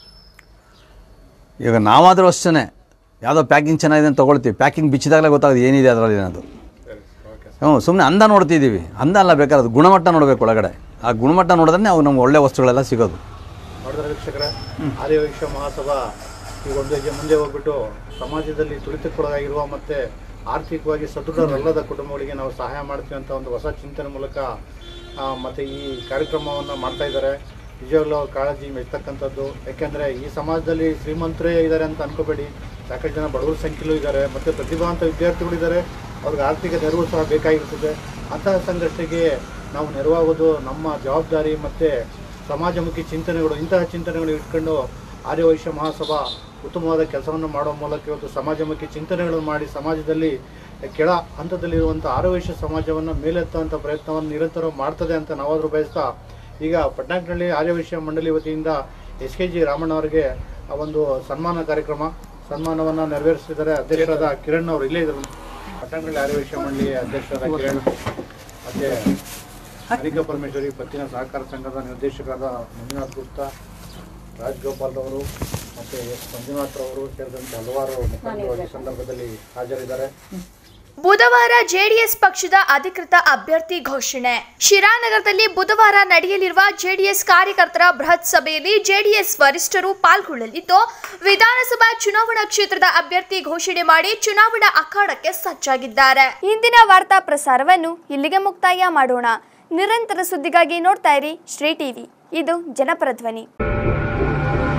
ಈಗ ನಾವಾದರೂ ಅಷ್ಟೇ ಯಾವುದೋ ಪ್ಯಾಕಿಂಗ್ ಚೆನ್ನಾಗಿದೆ ಅಂತ ತೊಗೊಳ್ತೀವಿ ಪ್ಯಾಕಿಂಗ್ ಬಿಚ್ಚಿದಾಗಲೇ ಗೊತ್ತಾಗೋದು ಏನಿದೆ ಅದರಲ್ಲಿ ಏನದು ಹ್ಞೂ ಸುಮ್ಮನೆ ಅಂದ ನೋಡ್ತಿದ್ದೀವಿ ಅಂದ ಅಲ್ಲ ಬೇಕಾದ್ರೆ ಗುಣಮಟ್ಟ ನೋಡಬೇಕು ಒಳಗಡೆ ಆ ಗುಣಮಟ್ಟ ನೋಡಿದ್ರೆ ಅವು ನಮ್ಗೆ ಒಳ್ಳೆ ವಸ್ತುಗಳೆಲ್ಲ ಸಿಗೋದು ನೋಡಿದ್ರೆ ವೀಕ್ಷಕರೇ ಆರ್ಯ ವೈಶ್ಯ ಮಹಾಸಭಾ ಈಗ ಒಂದು ಹೆಜ್ಜೆ ಮುಂದೆ ಹೋಗ್ಬಿಟ್ಟು ಸಮಾಜದಲ್ಲಿ ತುಳಿತಕ್ಕೊಳಗಾಗಿರುವ ಮತ್ತು ಆರ್ಥಿಕವಾಗಿ ಸದೃಢರಲ್ಲದ ಕುಟುಂಬಗಳಿಗೆ ನಾವು ಸಹಾಯ ಮಾಡ್ತೀವಿ ಅಂತ ಒಂದು ಹೊಸ ಚಿಂತನೆ ಮೂಲಕ ಆ, ಮತ್ತೆ ಈ ಕಾರ್ಯಕ್ರಮವನ್ನು ಮಾಡ್ತಾ ಇದ್ದಾರೆ ನಿಜವಾಗ್ಲೂ ಅವ್ರ ಕಾಳಜಿ ಮೆಚ್ಚತಕ್ಕಂಥದ್ದು ಯಾಕೆಂದರೆ ಈ ಸಮಾಜದಲ್ಲಿ ಶ್ರೀಮಂತರೇ ಇದ್ದಾರೆ ಅಂತ ಅನ್ಕೋಬೇಡಿ ಸಾಕಷ್ಟು ಜನ ಬಡವರ ಸಂಖ್ಯೆಲೂ ಇದ್ದಾರೆ ಮತ್ತು ಪ್ರತಿಭಾವಂತ ವಿದ್ಯಾರ್ಥಿಗಳು ಇದ್ದಾರೆ ಅವ್ರಿಗೆ ಆರ್ಥಿಕ ನೆರವು ಸಹ ಬೇಕಾಗಿರ್ತದೆ ಅಂತಹ ಸಂಘರ್ಷಕ್ಕೆ ನಾವು ನೆರವಾಗೋದು ನಮ್ಮ ಜವಾಬ್ದಾರಿ ಮತ್ತು ಸಮಾಜಮುಖಿ ಚಿಂತನೆಗಳು ಇಂತಹ ಚಿಂತನೆಗಳು ಇಟ್ಕೊಂಡು ಆರ್ಯವೈಶ್ಯ ಮಹಾಸಭಾ ಉತ್ತಮವಾದ ಕೆಲಸವನ್ನು ಮಾಡುವ ಮೂಲಕ ಇವತ್ತು ಸಮಾಜಮುಖಿ ಚಿಂತನೆಗಳನ್ನು ಮಾಡಿ ಸಮಾಜದಲ್ಲಿ ಕೆಳ ಹಂತದಲ್ಲಿರುವಂಥ ಆರ್ಯವೈಶ್ಯ ಸಮಾಜವನ್ನು ಮೇಲೆತ್ತುವಂಥ ಪ್ರಯತ್ನವನ್ನು ನಿರಂತರ ಮಾಡ್ತದೆ ಅಂತ ನಾವಾದರೂ ಬಯಸ್ತಾ ಈಗ ಪಟ್ನಾಕ್ನಲ್ಲಿ ಆರ್ಯವೈಶ್ಯ ಮಂಡಳಿ ವತಿಯಿಂದ ಎಸ್ ಕೆ ಜಿ ರಾಮಣ್ಣ ಅವರಿಗೆ ಆ ಒಂದು ಸನ್ಮಾನ ಕಾರ್ಯಕ್ರಮ ಸನ್ಮಾನವನ್ನು ನೆರವೇರಿಸಿದ್ದಾರೆ ಅಧ್ಯಕ್ಷರಾದ ಕಿರಣ್ ಅವರು ಇಲ್ಲೇ ಇದ್ದಾರೆ ಪಟ್ಟಣಗಳಲ್ಲಿ ಆರ್ಯವೈಶ್ಯ ಮಂಡಳಿ ಅಧ್ಯಕ್ಷರಾದ ಕಿರಣ್ ಮತ್ತೆ ಅನಿಕಾ ಪರಮೇಶ್ವರಿ ಪತ್ತಿನ ಸಹಕಾರ ಸಂಘದ ನಿರ್ದೇಶಕರಾದ ಮಂಜುನಾಥ್ ಗುಪ್ತಾ ರಾಜ್ಗೋಪಾಲ್ ರವರು ಮತ್ತು ಎಸ್ ಮಂಜುನಾಥ್ ರವರು ಸೇರಿದಂತೆ ಹಲವಾರು ಮುಖಂಡರು ಈ ಸಂದರ್ಭದಲ್ಲಿ ಹಾಜರಿದ್ದಾರೆ ಬುಧವಾರ ಜೆಡಿಎಸ್ ಪಕ್ಷದ ಅಧಿಕೃತ ಅಭ್ಯರ್ಥಿ ಘೋಷಣೆ ಶಿರಾನಗರದಲ್ಲಿ ಬುಧವಾರ ನಡೆಯಲಿರುವ ಜೆಡಿಎಸ್ ಕಾರ್ಯಕರ್ತರ ಬೃಹತ್ ಸಭೆಯಲ್ಲಿ ಜೆಡಿಎಸ್ ವರಿಷ್ಠರು ಪಾಲ್ಗೊಳ್ಳಲಿದ್ದು ವಿಧಾನಸಭಾ ಚುನಾವಣಾ ಕ್ಷೇತ್ರದ ಅಭ್ಯರ್ಥಿ ಘೋಷಣೆ ಮಾಡಿ ಚುನಾವಣಾ ಅಖಾಡಕ್ಕೆ ಸಜ್ಜಾಗಿದ್ದಾರೆ ಇಂದಿನ ವಾರ್ತಾ ಪ್ರಸಾರವನ್ನು ಇಲ್ಲಿಗೆ ಮುಕ್ತಾಯ ಮಾಡೋಣ ನಿರಂತರ ಸುದ್ದಿಗಾಗಿ ನೋಡ್ತಾ ಇರಿ ಶ್ರೀ ಟಿವಿ ಇದು ಜನಪರ ಧ್ವನಿ